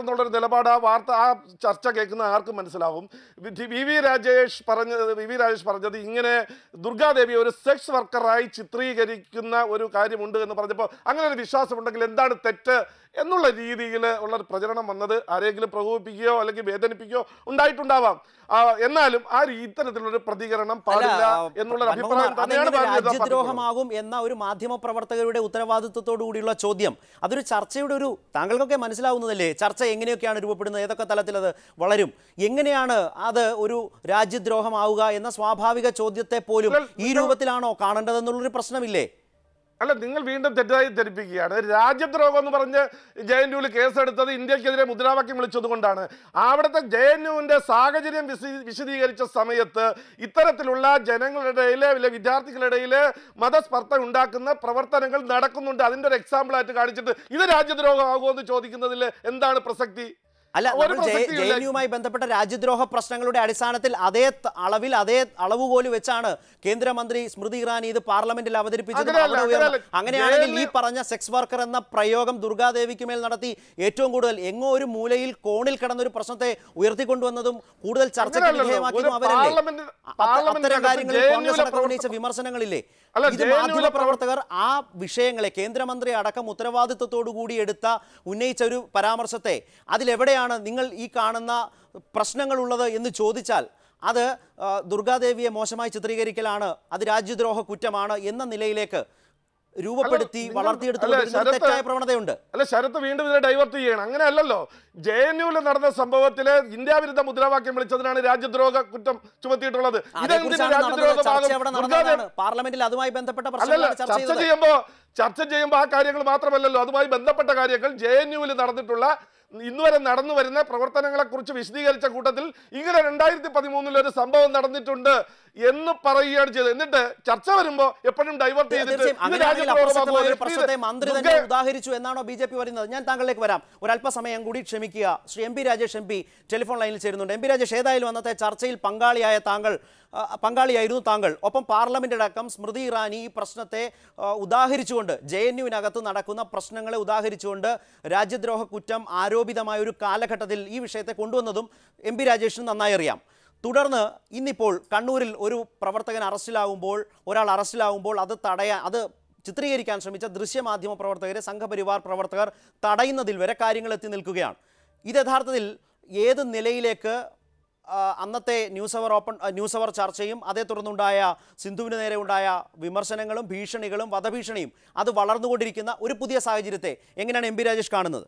തെറ്റാണെന്നുള്ളൊരു നിലപാട് ആ വാർത്ത ആ ചർച്ച കേൾക്കുന്ന ആർക്കും മനസ്സിലാവും വി- വി വി രാജേഷ് പറഞ്ഞത് വി വി രാജേഷ് പറഞ്ഞത് ഇങ്ങനെ ദുർഗാദേവി ഒരു സെക്സ് വർക്കറായി ചിത്രീകരിക്കുന്ന ഒരു കാര്യമുണ്ട് എന്ന് പറഞ്ഞപ്പോൾ അങ്ങനെ ഒരു വിശ്വാസമുണ്ടെങ്കിൽ എന്താണ് തെറ്റ് എന്നുള്ള രീതിയിൽ ഉള്ള ഒരു പ്രചരണം വന്നത് ആരെങ്കിലും പ്രകോപിപ്പിക്കുകയോ അല്ലെങ്കിൽ വേദനിപ്പിക്കുകയോ ഉണ്ടായിട്ടുണ്ടാവാം ആ, എന്നാലും ആ രീ- ഇത്തരത്തിലുള്ളൊരു പ്രതികരണം പാടില്ല എന്നുള്ളൊരു അഭിപ്രായം പത്മകുമാർ, തന്നെയാണ് അതെങ്ങനെ ഭാരതീയ ജനതാ പാർട്ടി രാജ്യദ്രോഹമാകും എന്ന ഒരു മാധ്യമ പ്രവർത്തകരുടെ ഉത്തരവാദിത്വത്തോടു കൂടിയുള്ള ചോദ്യം അതൊരു ചർച്ചയുടെ ഒരു താങ്കൾക്കൊക്കെ മനസ്സിലാവുന്നതല്ലേ ചർച്ച എങ്ങനെയൊക്കെയാണ് രൂപപ്പെടുന്നത് ഏതൊക്കെ തലത്തിൽ അത് വളരും എങ്ങനെയാണ് അത് ഒരു രാജ്യദ്രോഹമാവുക എന്ന സ്വാഭാവിക ചോദ്യത്തെ പോലും ഈ രൂപത്തിലാണോ കാണേണ്ടതെന്നുള്ളൊരു പ്രശ്നമില്ലേ അല്ല നിങ്ങൾ വീണ്ടും തെറ്റായി ധരിപ്പിക്കുകയാണ് രാജ്യദ്രോഹം എന്ന് പറഞ്ഞ് ജെ എൻ യുവിൽ കേസെടുത്തത് ഇന്ത്യക്കെതിരെ മുദ്രാവാക്യം വിളിച്ചതുകൊണ്ടാണ് അവിടുത്തെ ജെ എൻ യുവിന്റെ സാഹചര്യം വിശദീ- വിശദീകരിച്ച സമയത്ത് ഇത്തരത്തിലുള്ള ജനങ്ങളുടെ ഇടയിലെ അല്ലെ വിദ്യാർത്ഥികളുടെ ഇടയിലെ മതസ്പർദ്ധ ഉണ്ടാക്കുന്ന പ്രവർത്തനങ്ങൾ നടക്കുന്നുണ്ട് അതിന്റെ ഒരു എക്സാമ്പിൾ ആയിട്ട് കാണിച്ചിട്ട് ഇത് രാജ്യദ്രോഹമാകുമോ എന്ന് ചോദിക്കുന്നതിൽ എന്താണ് പ്രസക്തി അല്ല ഒരു നമ്മൾ ജെ പ്രസക്തിയും ജെ എൻ യുമായി ബന്ധപ്പെട്ട രാജ്യദ്രോഹ പ്രശ്നങ്ങളുടെ അടിസ്ഥാനത്തിൽ അതേ ത- അളവിൽ അതേ അളവുകോല് വെച്ചാണ് കേന്ദ്രമന്ത്രി സ്മൃതി ഇറാനി ഇത് പാർലമെന്റിൽ അവതരിപ്പിച്ചത് അങ്ങനെയല്ല, അവിടെ ഉയർന്ന- അങ്ങനെയല്ല. അങ്ങനെയാണെങ്കിൽ ഈ ജെ എൻ യു- പറഞ്ഞ സെക്സ് വർക്കർ എന്ന പ്രയോഗം ദുർഗാദേവിക്ക് മേൽ നടത്തി ഏറ്റവും കൂടുതൽ എങ്ങോ ഒരു മൂലയിൽ കോണിൽ കിടന്ന ഒരു പ്രശ്നത്തെ ഉയർത്തിക്കൊണ്ടുവന്നതും കൂടുതൽ ചർച്ചയ്ക്ക് അങ്ങനെയല്ലല്ലോ. വിധേയമാക്കിയതും ഒരു അവരല്ലേ പാർലമെന്റ്- അ- അത്ത- അത്തരം പാർലമെന്റിനകത്ത് കാര്യങ്ങളിൽ ജെ എൻ കോൺഗ്രസ് യുവിലെ അടക്കം ഉന്നയിച്ച പ്രവർത്തകർ- വിമർശനങ്ങളില്ലേ അല്ല, ഇത് ജെ എൻ യുവിലെ മാധ്യമ പ്രവർത്തകർ ആ വിഷയങ്ങളെ കേന്ദ്രമന്ത്രി അടക്കം ഉത്തരവാദിത്വത്തോടു കൂടി എടുത്ത ഉന്നയിച്ച ഒരു പരാമർശത്തെ അതിലെവിടെയാണ് നിങ്ങൾ ഈ കാണുന്ന പ്രശ്നങ്ങളുള്ളത് എന്ന് ചോദിച്ചാൽ അത് ആ, ദുർഗാദേവിയെ മോശമായി ചിത്രീകരിക്കലാണ് അത് രാജ്യദ്രോഹ കുറ്റമാണ് എന്ന നിലയിലേക്ക് രൂപപ്പെടുത്തി നിങ്ങൾ- വളർത്തിയെടുത്ത് അല്ല, കൊണ്ടുവരുന്ന ഒരു ശരത്ത് തെറ്റായ പ്രവണതയുണ്ട് അല്ല ശരത്ത് വീണ്ടും ഇതിനെ ഡൈവേർട്ട് ചെയ്യണം അങ്ങനെയല്ലല്ലോ ജെ എൻ യുവിൽ നടന്ന സംഭവത്തില് ഇന്ത്യ വിരുദ്ധ മുദ്രാവാക്യം വിളിച്ചതിനാണ് രാജ്യദ്രോഹ കുറ്റം ചുമത്തിയിട്ടുള്ളത് ഇതെന്തിന് അതേക്കുറിച്ചാണ് നടന്നത് ചർച്ച രാജ്യദ്രോഹമാകും അവിടെ ദുർഗാദേവ് നടന്നതാണ് പാർലമെന്റിൽ അതുമായി ബന്ധപ്പെട്ട അല്ലല്ല പ്രശ്നങ്ങളാണ് ചർച്ച ചർച്ച ചെയ്തത് ചെയ്യുമ്പോ ചർച്ച ചെയ്യുമ്പോൾ ആ കാര്യങ്ങൾ മാത്രമല്ലല്ലോ അതുമായി ബന്ധപ്പെട്ട കാര്യങ്ങൾ ജെ എൻ യുവിൽ നടന്നിട്ടുള്ള ഇന്നുവരെ നടന്നു വരുന്ന പ്രവർത്തനങ്ങളെ കുറിച്ച് വിശദീകരിച്ച കൂട്ടത്തിൽ ഇങ്ങനെ രണ്ടായിരത്തി പതിമൂന്നിൽ ഒരു സംഭവം നടന്നിട്ടുണ്ട് എന്ന് പറയുകയാണ് ചെയ്തത് എന്നിട്ട് ചർച്ച വരുമ്പോ എപ്പോഴും ഡൈവേർട്ട് ചെയ്തിട്ട് തീർച്ചയായും ഇത് അങ്ങനെയാണെങ്കിൽ അപ്രസക്തമായ ഒരു രാജ്യദ്രോഹമാകുമോ? പ്രശ്നത്തെ മന്ത്രി തന്നെ ദുർഗ- ഉദാഹരിച്ചു എന്നാണോ ബി ജെ പി പറയുന്നത് ഞാൻ താങ്കളിലേക്ക് വരാം ഒരല്പസമയം കൂടി ക്ഷമിക്കുക Shri M P Rajesh M P telephone ലൈനിൽ ചേരുന്നുണ്ട് എം പി രാജേഷ് ഏതായാലും അന്നത്തെ ചർച്ചയിൽ പങ്കാളിയായ താങ്കൾ ആ, പങ്കാളിയായിരുന്നു താങ്കൾ ഒപ്പം പാർലമെന്റ് അടക്കം സ്മൃതി ഇറാനി ഈ പ്രശ്നത്തെ ആ, ഉദാഹരിച്ചുകൊണ്ട് ജെ എൻ യുവിനകത്ത് നടക്കുന്ന പ്രശ്നങ്ങളെ ഉദാഹരിച്ചുകൊണ്ട് രാജ്യദ്രോഹ കുറ്റം ആരോപിതമായ ഒരു കാലഘട്ടത്തിൽ ഈ വിഷയത്തെ കൊണ്ടുവന്നതും എം പി രാജേഷിന് നന്നായി അറിയാം തുടർന്ന് ഇന്നിപ്പോൾ കണ്ണൂരിൽ ഒരു പ്രവർത്തകൻ അറസ്റ്റിലാവുമ്പോൾ ഒരാൾ അറസ്റ്റിലാവുമ്പോൾ അത് തടയാൻ അത് ചിത്രീകരിക്കാൻ ശ്രമിച്ച ദൃശ്യമാധ്യമ പ്രവർത്തകരെ സംഘപരിവാർ പ്രവർത്തകർ തടയുന്നതിൽ വരെ കാര്യങ്ങൾ എത്തി നിൽക്കുകയാണ് ഇത് യഥാർത്ഥത്തിൽ ഏത് നിലയിലേക്ക് ആ, അന്നത്തെ ന്യൂസ് അവർ ഓപ്പൺ ആ, ന്യൂസ് അവർ ചർച്ചയും അതേ തുടർന്നുണ്ടായ സിന്ധുവിന് നേരെ ഉണ്ടായ വിമർശനങ്ങളും ഭീഷണികളും വധഭീഷണിയും അത് വളർന്നുകൊണ്ടിരിക്കുന്ന ഒരു പുതിയ സാഹചര്യത്തെ എങ്ങനെയാണ് എം പി രാജേഷ് കാണുന്നത്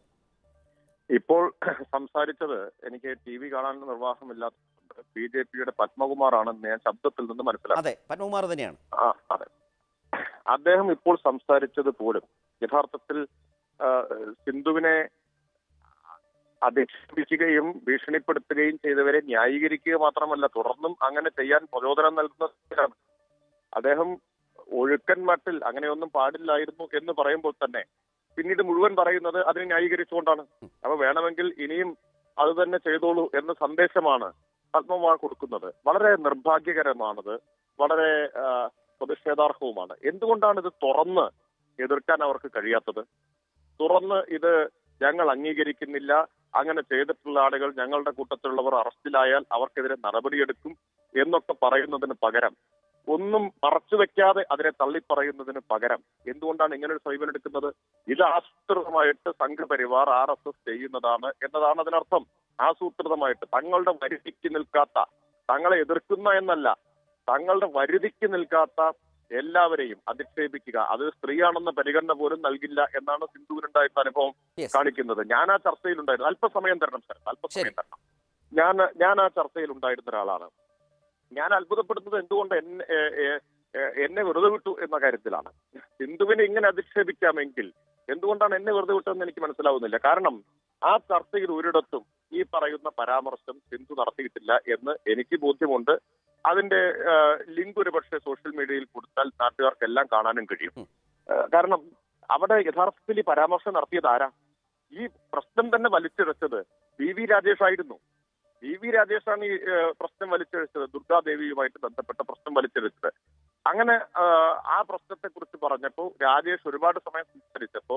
ഇപ്പോൾ സംസാരിച്ചത് എനിക്ക് ടി വി കാണാൻ നിർവാഹമില്ലാത്തതുകൊണ്ട് ബി ജെ പിയുടെ പത്മകുമാറാണെന്ന് ഞാൻ ശബ്ദത്തിൽ നിന്ന് മനസ്സിലാക്കി അതെ പത്മകുമാർ തന്നെയാണ് ആ അതെ അദ്ദേഹം ഇപ്പോൾ സംസാരിച്ചത് പോലും യഥാർത്ഥത്തിൽ ആ, സിന്ധുവിനെ അധിക്ഷേപിക്കുകയും ഭീഷണിപ്പെടുത്തുകയും ചെയ്തവരെ ന്യായീകരിക്കുക മാത്രമല്ല തുടർന്നും അങ്ങനെ ചെയ്യാൻ പ്രചോദനം നൽകുന്ന അദ്ദേഹം ഒഴുക്കൻ മട്ടിൽ അങ്ങനെയൊന്നും പാടില്ലായിരുന്നു എന്ന് പറയുമ്പോൾ തന്നെ പിന്നീട് മുഴുവൻ പറയുന്നത് അതിനെ ന്യായീകരിച്ചുകൊണ്ടാണ് അപ്പൊ വേണമെങ്കിൽ ഇനിയും അത് തന്നെ ചെയ്തോളൂ എന്ന സന്ദേശമാണ് പത്മകുമാർ കൊടുക്കുന്നത് വളരെ നിർഭാഗ്യകരമാണത് വളരെ ആ, പ്രതിഷേധാർഹവുമാണ് എന്തുകൊണ്ടാണ് ഇത് തുറന്ന് എതിർക്കാൻ അവർക്ക് കഴിയാത്തത് തുറന്ന് ഇത് ഞങ്ങൾ അംഗീകരിക്കുന്നില്ല അങ്ങനെ ചെയ്തിട്ടുള്ള ആളുകൾ ഞങ്ങളുടെ കൂട്ടത്തിലുള്ളവർ അറസ്റ്റിലായാൽ അവർക്കെതിരെ നടപടിയെടുക്കും എന്നൊക്കെ പറയുന്നതിന് പകരം ഒന്നും മറച്ചു വെക്കാതെ അതിനെ തള്ളിപ്പറയുന്നതിന് പകരം എന്തുകൊണ്ടാണ് ഇങ്ങനെ ഒരു സമീപനം എടുക്കുന്നത് ഇത് ആസൂത്രിതമായിട്ട് സംഘപരിവാർ ആർ എസ് എസ് ചെയ്യുന്നതാണ് എന്നതാണ് അതിനർത്ഥം ആസൂത്രിതമായിട്ട് തങ്ങളുടെ വരുതിക്ക് നിൽക്കാത്ത തങ്ങളെ എതിർക്കുന്ന എന്നല്ല തങ്ങളുടെ വരുതിക്ക് നിൽക്കാത്ത എല്ലാവരെയും അധിക്ഷേപിക്കുക അത് സ്ത്രീയാണെന്ന പരിഗണന പോലും നൽകില്ല എന്നാണ് സിന്ധുവിനുണ്ടായിരുന്ന അനുഭവം Yes. കാണിക്കുന്നത് ഞാൻ ആ ചർച്ചയിലുണ്ടായിരുന്നു അല്പസമയം തരണം സാർ അല്പസമയം തരണം ഞാൻ ഞാൻ ആ ചർച്ചയിൽ ഉണ്ടായിരുന്ന ഒരാളാണ് ഞാൻ അത്ഭുതപ്പെടുന്നത് എന്തുകൊണ്ട് എന്നെ ഏ, ഏ, ഏ, എന്നെ വെറുതെ വിട്ടു എന്ന കാര്യത്തിലാണ് സിന്ധുവിനെ ഇങ്ങനെ അധിക്ഷേപിക്കാമെങ്കിൽ എന്തുകൊണ്ടാണ് എന്നെ വെറുതെ വിട്ടതെന്ന് എനിക്ക് മനസ്സിലാവുന്നില്ല കാരണം ആ ചർച്ചയിൽ ഒരിടത്തും ഈ പറയുന്ന പരാമർശം സിന്ധു നടത്തിയിട്ടില്ല എന്ന് എനിക്ക് ബോധ്യമുണ്ട് അതിന്റെ ആ, ലിങ്ക് ഒരുപക്ഷെ സോഷ്യൽ മീഡിയയിൽ കൊടുത്താൽ നാട്ടുകാർക്കെല്ലാം കാണാനും കഴിയും ആ, കാരണം അവിടെ യഥാർത്ഥത്തിൽ ഈ പരാമർശം നടത്തിയത് ആരാ ഈ പ്രശ്നം തന്നെ വലിച്ചിഴച്ചത് വി വി രാജേഷ് ആയിരുന്നു വി വി രാജേഷാണ് ഈ ഏഹ്, പ്രശ്നം വലിച്ചെഴുച്ചത് ദുർഗാദേവിയുമായിട്ട് ബന്ധപ്പെട്ട പ്രശ്നം വലിച്ചെഴുച്ചത് അങ്ങനെ ആഹ്, ആ പ്രശ്നത്തെ കുറിച്ച് പറഞ്ഞപ്പോൾ രാജേഷ് ഒരുപാട് സമയം സംസാരിച്ചപ്പോൾ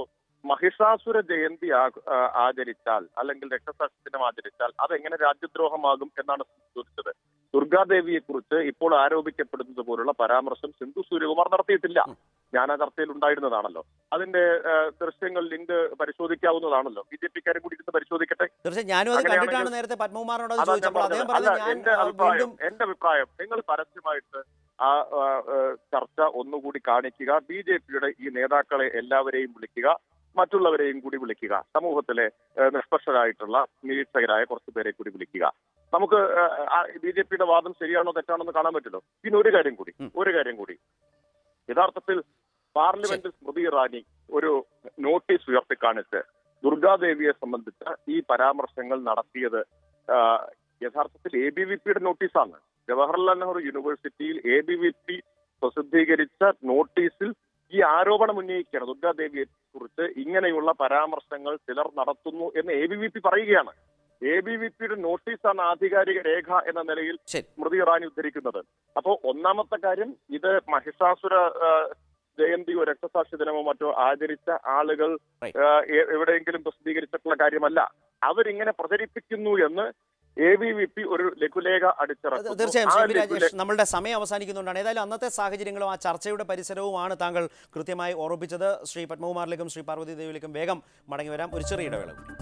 മഹിഷാസുര ജയന്തി ആ- ആ- ആചരിച്ചാൽ അല്ലെങ്കിൽ രക്തസാക്ഷി ദിനം ആചരിച്ചാൽ അതെങ്ങനെ രാജ്യദ്രോഹമാകും എന്നാണ് ചോദിച്ചത് ദുർഗാദേവിയെ കുറിച്ച് ഇപ്പോൾ ആരോപിക്കപ്പെടുന്നത് പോലുള്ള പരാമർശം സിന്ധു സൂര്യകുമാർ നടത്തിയിട്ടില്ല ഞാൻ ആ ചർച്ചയിൽ ഉണ്ടായിരുന്നതാണല്ലോ അതിന്റെ ആ, ദൃശ്യങ്ങൾ ലിങ്ക് പരിശോധിക്കാവുന്നതാണല്ലോ ബി ജെ പിക്കാരും കൂടി ഇരുന്ന് പരിശോധിക്കട്ടെ തീർച്ചയായും ഞാനും അത് അങ്ങനെയാണെങ്കിൽ- കണ്ടിട്ടാണ് നേരത്തെ പത്മകുമാറിനോട് അത് അതാ ഞാൻ ചോദിച്ചപ്പോൾ അദ്ദേഹം പറഞ്ഞത്. പറഞ്ഞത് അല്ല, ഞാൻ എന്റെ ആ, അഭിപ്രായം വീണ്ടും എന്റെ അഭിപ്രായം നിങ്ങൾ പരസ്യമായിട്ട് ആ ആ, ആ, ചർച്ച ഒന്നുകൂടി കാണിക്കുക ബി ജെ പിയുടെ ഈ നേതാക്കളെ എല്ലാവരെയും വിളിക്കുക മറ്റുള്ളവരെയും കൂടി വിളിക്കുക സമൂഹത്തിലെ ആ, നിഷ്പക്ഷരായിട്ടുള്ള നിരീക്ഷകരായ കുറച്ചു പേരെ കൂടി വിളിക്കുക നമുക്ക് ബി ജെ പിയുടെ വാദം ശരിയാണോ തെറ്റാണോ എന്ന് കാണാൻ പറ്റുമല്ലോ പിന്നെ ഒരു കാര്യം കൂടി ഒരു കാര്യം കൂടി യഥാർത്ഥത്തിൽ പാർലമെന്റിൽ സ്മൃതി ഇറാനി ഒരു നോട്ടീസ് ഉയർത്തിക്കാണിച്ച് ദുർഗാദേവിയെ സംബന്ധിച്ച ഈ പരാമർശങ്ങൾ നടത്തിയത് ആ, യഥാർത്ഥത്തിൽ എ ബി വി പിയുടെ നോട്ടീസാണ് ജവഹർലാൽ നെഹ്റു യൂണിവേഴ്സിറ്റിയിൽ എ ബി വി പി പ്രസിദ്ധീകരിച്ച നോട്ടീസിൽ ഈ ആരോപണം ഉന്നയിക്കുകയാണ് ദുർഗാദേവിയെ കുറിച്ച് ഇങ്ങനെയുള്ള പരാമർശങ്ങൾ ചിലർ നടത്തുന്നു എന്ന് എ ബി വി പി പറയുകയാണ് എ ബി വി പിയുടെ നോട്ടീസാണ് ആധികാരിക രേഖ എന്ന നിലയിൽ സ്മൃതി ഇറാനി ഉദ്ധരിക്കുന്നത് അപ്പോ ഒന്നാമത്തെ കാര്യം ഇത് മഹിഷാസുര ആ, ജയന്തിയോ രക്തസാക്ഷി ദിനമോ മറ്റോ ആചരിച്ച ആളുകൾ ആ, എ- എവിടെയെങ്കിലും പ്രസിദ്ധീകരിച്ചിട്ടുള്ള കാര്യമല്ല അവരിങ്ങനെ പ്രചരിപ്പിക്കുന്നു എന്ന് എ ബി വി പി ഒരു ലഘുലേഖ അടിച്ചിറക്കുന്നു തീർച്ചയായും ആ ശ്രീ വി ലഘുലേ- രാജേഷ് നമ്മളുടെ സമയം അവസാനിക്കുന്നുണ്ടാണ് ഏതായാലും അന്നത്തെ സാഹചര്യങ്ങളും ആ ചർച്ചയുടെ പരിസരവുമാണ് താങ്കൾ കൃത്യമായി ഓർമ്മിപ്പിച്ചത് ശ്രീ പത്മകുമാറിലേക്കും ശ്രീ പാർവതി ദേവിയിലേക്കും വേഗം മടങ്ങി വരാം ഒരു ചെറിയ ഇടവേള കൂടി.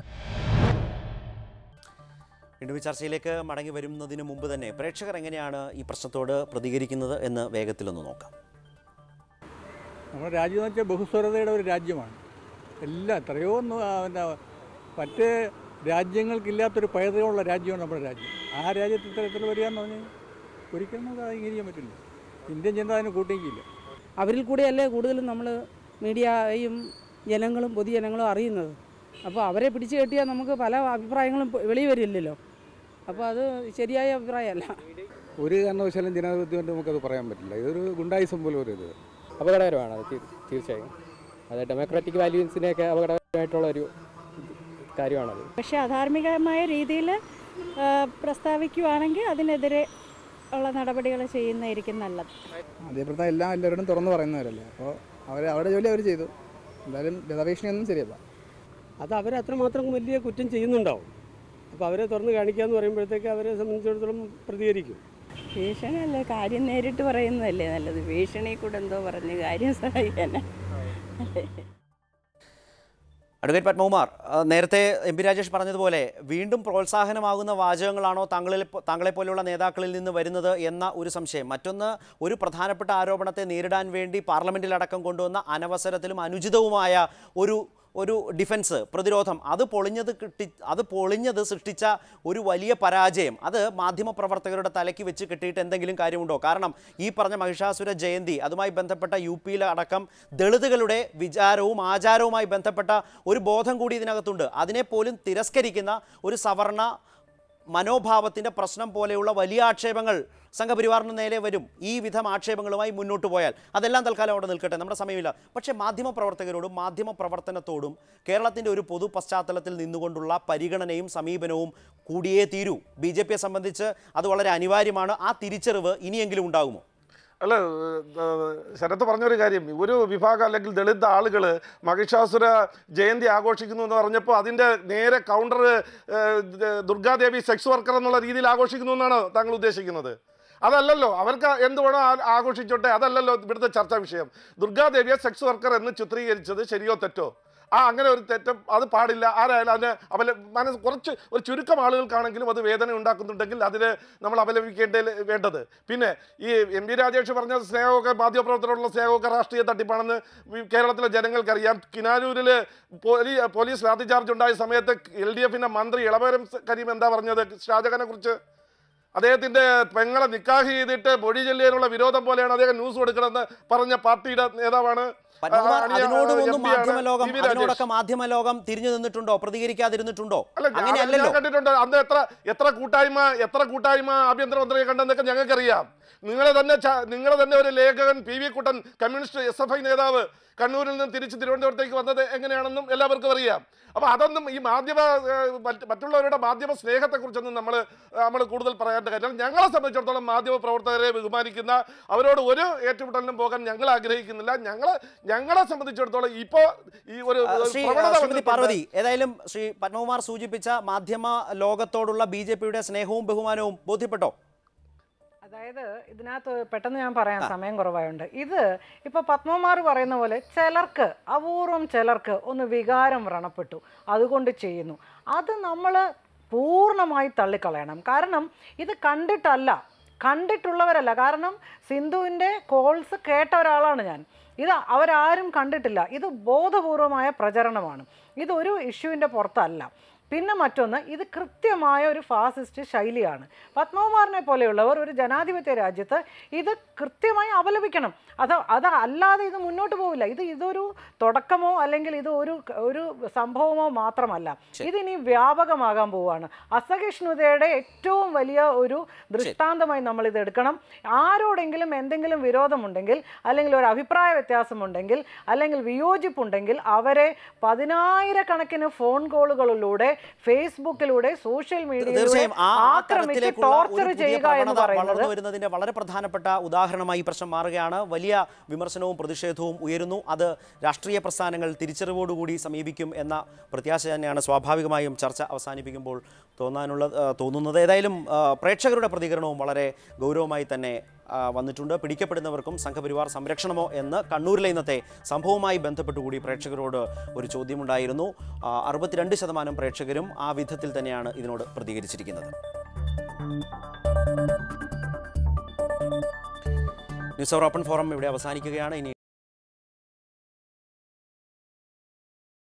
വീണ്ടും ഈ ചർച്ചയിലേക്ക് മടങ്ങി വരുന്നതിന് മുമ്പ് തന്നെ പ്രേക്ഷകർ എങ്ങനെയാണ് ഈ പ്രശ്നത്തോട് പ്രതികരിക്കുന്നത് എന്ന് വേഗത്തിലൊന്ന് നോക്കാം നമ്മുടെ രാജ്യം എന്ന് വെച്ചാൽ ബഹുസ്വരതയുടെ ഒരു രാജ്യമാണ് എല്ലാം എത്രയോ ഒന്നും ആ, പിന്നെ മറ്റ് രാജ്യങ്ങൾക്കില്ലാത്തൊരു പൈതൃകമുള്ള രാജ്യമാണ് നമ്മുടെ രാജ്യം ആ രാജ്യത്ത് ഇത്തരത്തിൽ വരിക എന്ന് പറഞ്ഞാൽ ഒരിക്കലും നമുക്ക് അംഗീകരിക്കാൻ പറ്റില്ല ഇന്ത്യൻ ജനത അതിന് കൂട്ടിക്കില്ല അവരിൽ കൂടെയല്ലേ കൂടുതലും നമ്മൾ മീഡിയയും ജനങ്ങളും പൊതുജനങ്ങളും അറിയുന്നത് അപ്പോൾ അവരെ പിടിച്ചു കെട്ടിയാൽ നമുക്ക് പല അഭിപ്രായങ്ങളും വെളി വരില്ലല്ലോ അപ്പോൾ അത് ശരിയായ അഭിപ്രായമല്ല ഒരു കാരണവശാലും ജനാധിപത്യമായിട്ട് നമുക്കത് പറയാൻ പറ്റില്ല ഇതൊരു ഗുണ്ടായിസം പോലെ ഒരു ഇത് അപകടകരമാണ് അത് തീ- തീർച്ചയായും അത് ഡെമോക്രാറ്റിക് വാല്യൂസിനെയൊക്കെ അപകടകരമായിട്ടുള്ള ഒരു കാര്യമാണത് പക്ഷേ അധാർമികമായ രീതിയിൽ പ്രസ്താവിക്കുവാണെങ്കിൽ അതിനെതിരെ ഉള്ള നടപടികൾ ചെയ്യുന്നതായിരിക്കും നല്ലത് അതേപോലെ എല്ലാം എല്ലാവരോടും തുറന്നു പറയുന്നവരല്ലേ അപ്പോൾ അവർ അവരുടെ ജോലി അവർ ചെയ്തു എന്തായാലും ഗതാഭീഷണിയൊന്നും ശരിയല്ല അത് അവർ അത്രമാത്രം വലിയ കുറ്റം ചെയ്യുന്നുണ്ടാവും അപ്പോൾ അവരെ തുറന്ന് കാണിക്കുക എന്ന് പറയുമ്പോഴത്തേക്ക് അവരെ സംബന്ധിച്ചിടത്തോളം പ്രതികരിക്കും ഭീഷണിയല്ല കാര്യം നേരിട്ട് പറയുന്നതല്ലേ നല്ലത് ഭീഷണി കൂടെ എന്തോ പറഞ്ഞ് കാര്യം സഹായിക്കാനാ അഡ്വക്കേറ്റ് പത്മകുമാർ ആ, നേരത്തെ എം പി രാജേഷ് പറഞ്ഞതുപോലെ വീണ്ടും പ്രോത്സാഹനമാകുന്ന വാചകങ്ങളാണോ താങ്കളിൽ താങ്കളെ പോലെയുള്ള നേതാക്കളിൽ നിന്ന് വരുന്നത് എന്ന ഒരു സംശയം മറ്റൊന്ന് ഒരു പ്രധാനപ്പെട്ട ആരോപണത്തെ നേരിടാൻ വേണ്ടി പാർലമെന്റിലടക്കം കൊണ്ടുവന്ന അനവസരത്തിലും അനുചിതവുമായ ഒരു ഒരു ഡിഫൻസ് പ്രതിരോധം അത് പൊളിഞ്ഞത് കിട്ടി അത് പൊളിഞ്ഞത് സൃഷ്ടിച്ച ഒരു വലിയ പരാജയം അത് മാധ്യമപ്രവർത്തകരുടെ തലയ്ക്ക് വെച്ച് കിട്ടിയിട്ട് എന്തെങ്കിലും കാര്യമുണ്ടോ കാരണം ഈ പറഞ്ഞ മഹിഷാസുര ജയന്തി അതുമായി ബന്ധപ്പെട്ട യു പിയിലെ അടക്കം ദളിതുകളുടെ വിചാരവും ആചാരവുമായി ബന്ധപ്പെട്ട ഒരു ബോധം കൂടി ഇതിനകത്തുണ്ട് അതിനെപ്പോലും തിരസ്കരിക്കുന്ന ഒരു സവർണ മനോഭാവത്തിൻ്റെ പ്രശ്നം പോലെയുള്ള വലിയ ആക്ഷേപങ്ങൾ സംഘപരിവാറിന് നേരെ വരും ഈ വിധം ആക്ഷേപങ്ങളുമായി മുന്നോട്ട് പോയാൽ അതെല്ലാം തൽക്കാലം അവിടെ നിൽക്കട്ടെ നമ്മുടെ സമയമില്ല പക്ഷേ മാധ്യമപ്രവർത്തകരോടും മാധ്യമ പ്രവർത്തനത്തോടും കേരളത്തിൻ്റെ ഒരു പൊതു പശ്ചാത്തലത്തിൽ നിന്നുകൊണ്ടുള്ള പരിഗണനയും സമീപനവും കൂടിയേ തീരൂ ബി ജെ പിയെ സംബന്ധിച്ച് അത് വളരെ അനിവാര്യമാണ് ആ തിരിച്ചറിവ് ഇനിയെങ്കിലും ഉണ്ടാകുമോ അല്ല ഏഹ്, ശരത്ത് പറഞ്ഞൊരു കാര്യം ഒരു വിഭാഗം അല്ലെങ്കിൽ ദളിത് ആളുകൾ മഹിഷാസുര ജയന്തി ആഘോഷിക്കുന്നു എന്ന് പറഞ്ഞപ്പോൾ അതിൻ്റെ നേരെ കൗണ്ടർ ദുർഗാദേവി സെക്സ് വർക്കർ എന്നുള്ള രീതിയിൽ ആഘോഷിക്കുന്നു എന്നാണ് താങ്കൾ ഉദ്ദേശിക്കുന്നത് അതല്ലല്ലോ അവർക്ക് എന്ത് വേണോ ആ- ആഘോഷിച്ചോട്ടെ അതല്ലല്ലോ ഇവിടുത്തെ ചർച്ചാ വിഷയം ദുർഗാദേവിയെ സെക്സ് വർക്കർ എന്ന് ചിത്രീകരിച്ചത് ശരിയോ തെറ്റോ ആ അങ്ങനെ ഒരു തെറ്റം അത് പാടില്ല ആരായാലും അതിന് അപല മനസ്സ് കുറച്ച് ഒരു ചുരുക്കം ആളുകൾക്കാണെങ്കിലും അത് വേദന ഉണ്ടാക്കുന്നുണ്ടെങ്കിൽ അതിന് നമ്മൾ അപലപിക്കേണ്ട വേണ്ടത് പിന്നെ ഈ എം പി രാജേഷ് പറഞ്ഞ സ്നേഹമൊക്കെ മാധ്യമപ്രവർത്തനോടുള്ള സ്നേഹമൊക്കെ രാഷ്ട്രീയ തട്ടിപ്പാണെന്ന് ഈ കേരളത്തിലെ ജനങ്ങൾക്കറിയാം കിനാരൂരിൽ പോലീ പോലീസ് ലാത്തിചാർജ് ഉണ്ടായ സമയത്ത് എൽ ഡി എഫിൻ്റെ മന്ത്രി ഇളവരം കരീം എന്താ പറഞ്ഞത് ഷാജഹാനെ കുറിച്ച് അദ്ദേഹത്തിന്റെ പെങ്ങളെ നിക്കാഹ് ചെയ്തിട്ട് മൊഴി ചൊല്ലിയതിനുള്ള വിരോധം പോലെയാണ് അദ്ദേഹം ന്യൂസ് കൊടുക്കണമെന്ന് പറഞ്ഞ പാർട്ടിയുടെ നേതാവാണ് പത്മകുമാർ ആ, അണിയ- അതിനോടും ഒന്നും MP ആണ് മാധ്യമ ലോകം ടി വി രാജേഷ്. അതിനോടൊക്കെ മാധ്യമ ലോകം തിരിഞ്ഞു നിന്നിട്ടുണ്ടോ പ്രതികരിക്കാതിരുന്നിട്ടുണ്ടോ അല്ല ഞാൻ- അങ്ങനെയല്ലല്ലോ ഞാൻ കണ്ടിട്ടുണ്ട് അന്ന് എത്ര എത്ര കൂട്ടായ്മ എത്ര കൂട്ടായ്മ ആഭ്യന്തരമന്ത്രിയെ കണ്ടെന്നൊക്കെ ഞങ്ങൾക്കറിയാം നിങ്ങളെ തന്നെ ച- നിങ്ങളെ തന്നെ ഒരു ലേഖകൻ P V Kuttan communist S F I നേതാവ് കണ്ണൂരിൽ നിന്ന് തിരിച്ച് തിരുവനന്തപുരത്തേക്ക് വന്നത് എങ്ങനെയാണെന്നും എല്ലാവർക്കും അറിയാം അപ്പോൾ അതൊന്നും ഈ മാധ്യമ ഏഹ്, മറ്റ് മറ്റുള്ളവരുടെ മാധ്യമ സ്നേഹത്തെക്കുറിച്ചൊന്നും നമ്മൾ നമ്മൾ കൂടുതൽ പറയാൻ പറഞ്ഞിട്ട് കാര്യം ഞങ്ങളെ സംബന്ധിച്ചിടത്തോളം മാധ്യമ പ്രവർത്തകരെ ബഹുമാനിക്കുന്ന അവരോട് ഒരു ഏറ്റുമുട്ടലിനും പോകാൻ ഞങ്ങൾ ആഗ്രഹിക്കുന്നില്ല ഞങ്ങൾ ഞങ്ങളെ സംബന്ധിച്ചിടത്തോളം ഇപ്പോൾ ഈ ഒരു ആ, ഒരു ശ്രീ പ്രവണത ശ്രീമതി വന്നിട്ടുണ്ട്. പാർവതി ഏതായാലും ശ്രീ പത്മകുമാർ സൂചിപ്പിച്ച മാധ്യമ ലോകത്തോടുള്ള ബി ജെ പിയുടെ സ്നേഹവും ബഹുമാനവും ബോധ്യപ്പെട്ടോ അതായത് ഇതിനകത്ത് പെട്ടെന്ന് ഞാൻ പറയാൻ സമയം കുറവായുണ്ട് ഇത് ഇപ്പൊ പത്മകുമാർ പറയുന്ന പോലെ ചിലർക്ക് അപൂർവം ചിലർക്ക് ഒന്ന് വികാരം വ്രണപ്പെട്ടു അതുകൊണ്ട് ചെയ്യുന്നു അത് നമ്മൾ പൂർണ്ണമായി തള്ളിക്കളയണം കാരണം ഇത് കണ്ടിട്ടല്ല കണ്ടിട്ടുള്ളവരല്ല കാരണം സിന്ധുവിൻ്റെ കോൾസ് കേട്ട ഒരാളാണ് ഞാൻ ഇത് അവരാരും കണ്ടിട്ടില്ല ഇത് ബോധപൂർവമായ പ്രചരണമാണ് ഇതൊരു ഇഷ്യൂവിൻ്റെ പുറത്തല്ല പിന്നെ മറ്റൊന്ന് ഇത് കൃത്യമായ ഒരു ഫാസിസ്റ്റ് ശൈലിയാണ് പത്മകുമാറിനെ പോലെയുള്ളവർ ഒരു ജനാധിപത്യ രാജ്യത്ത് ഇത് കൃത്യമായി അപലപിക്കണം അത് അത് അല്ലാതെ ഇത് മുന്നോട്ട് പോവില്ല ഇത് ഇതൊരു തുടക്കമോ അല്ലെങ്കിൽ ഇത് ഒരു ഒരു സംഭവമോ മാത്രമല്ല ഇതിനി വ്യാപകമാകാൻ പോവുകയാണ് അസഹിഷ്ണുതയുടെ ഏറ്റവും വലിയ ഒരു ദൃഷ്ടാന്തമായി നമ്മൾ ഇത് എടുക്കണം ആരോടെങ്കിലും എന്തെങ്കിലും വിരോധമുണ്ടെങ്കിൽ അല്ലെങ്കിൽ ഒരു അഭിപ്രായ വ്യത്യാസമുണ്ടെങ്കിൽ അല്ലെങ്കിൽ വിയോജിപ്പുണ്ടെങ്കിൽ അവരെ പതിനായിരക്കണക്കിന് ഫോൺ കോളുകളിലൂടെ ഫേസ്ബുക്കിലൂടെ സോഷ്യൽ മീഡിയയിലൂടെ തീർച്ചയായും ആ ആ ആക്രമിച്ച് തരത്തിലേക്കുള്ള ഒരു ടോർച്ചർ പുതിയ ചെയ്യുക എന്ന് പ്രവണത പറയുന്നത് വളർന്നു വരുന്നതിന്റെ വളരെ പ്രധാനപ്പെട്ട ഉദാഹരണമായി ഈ പ്രശ്നം മാറുകയാണ് വലിയ വിമർശനവും പ്രതിഷേധവും ഉയരുന്നു അത് രാഷ്ട്രീയ പ്രസ്ഥാനങ്ങൾ തിരിച്ചറിവോടുകൂടി സമീപിക്കും എന്ന പ്രത്യാശ തന്നെയാണ് സ്വാഭാവികമായും ചർച്ച അവസാനിപ്പിക്കുമ്പോൾ തോന്നാനുള്ള ആ, തോന്നുന്നത് ഏതായാലും ആ, പ്രേക്ഷകരുടെ പ്രതികരണവും വളരെ ഗൗരവമായി തന്നെ ആ, വന്നിട്ടുണ്ട് പിടിക്കപ്പെടുന്നവർക്കും സംഘപരിവാർ സംരക്ഷണമോ എന്ന് കണ്ണൂരിലെ ഇന്നത്തെ സംഭവവുമായി ബന്ധപ്പെട്ടുകൂടി പ്രേക്ഷകരോട് ഒരു ചോദ്യമുണ്ടായിരുന്നു ആ, അറുപത്തിരണ്ട് ശതമാനം പ്രേക്ഷകരും ആ വിധത്തിൽ തന്നെയാണ് ഇതിനോട് പ്രതികരിച്ചിരിക്കുന്നത് ന്യൂസ് അവർ ഓപ്പൺ ഫോറം ഇവിടെ അവസാനിക്കുകയാണ് ഇനി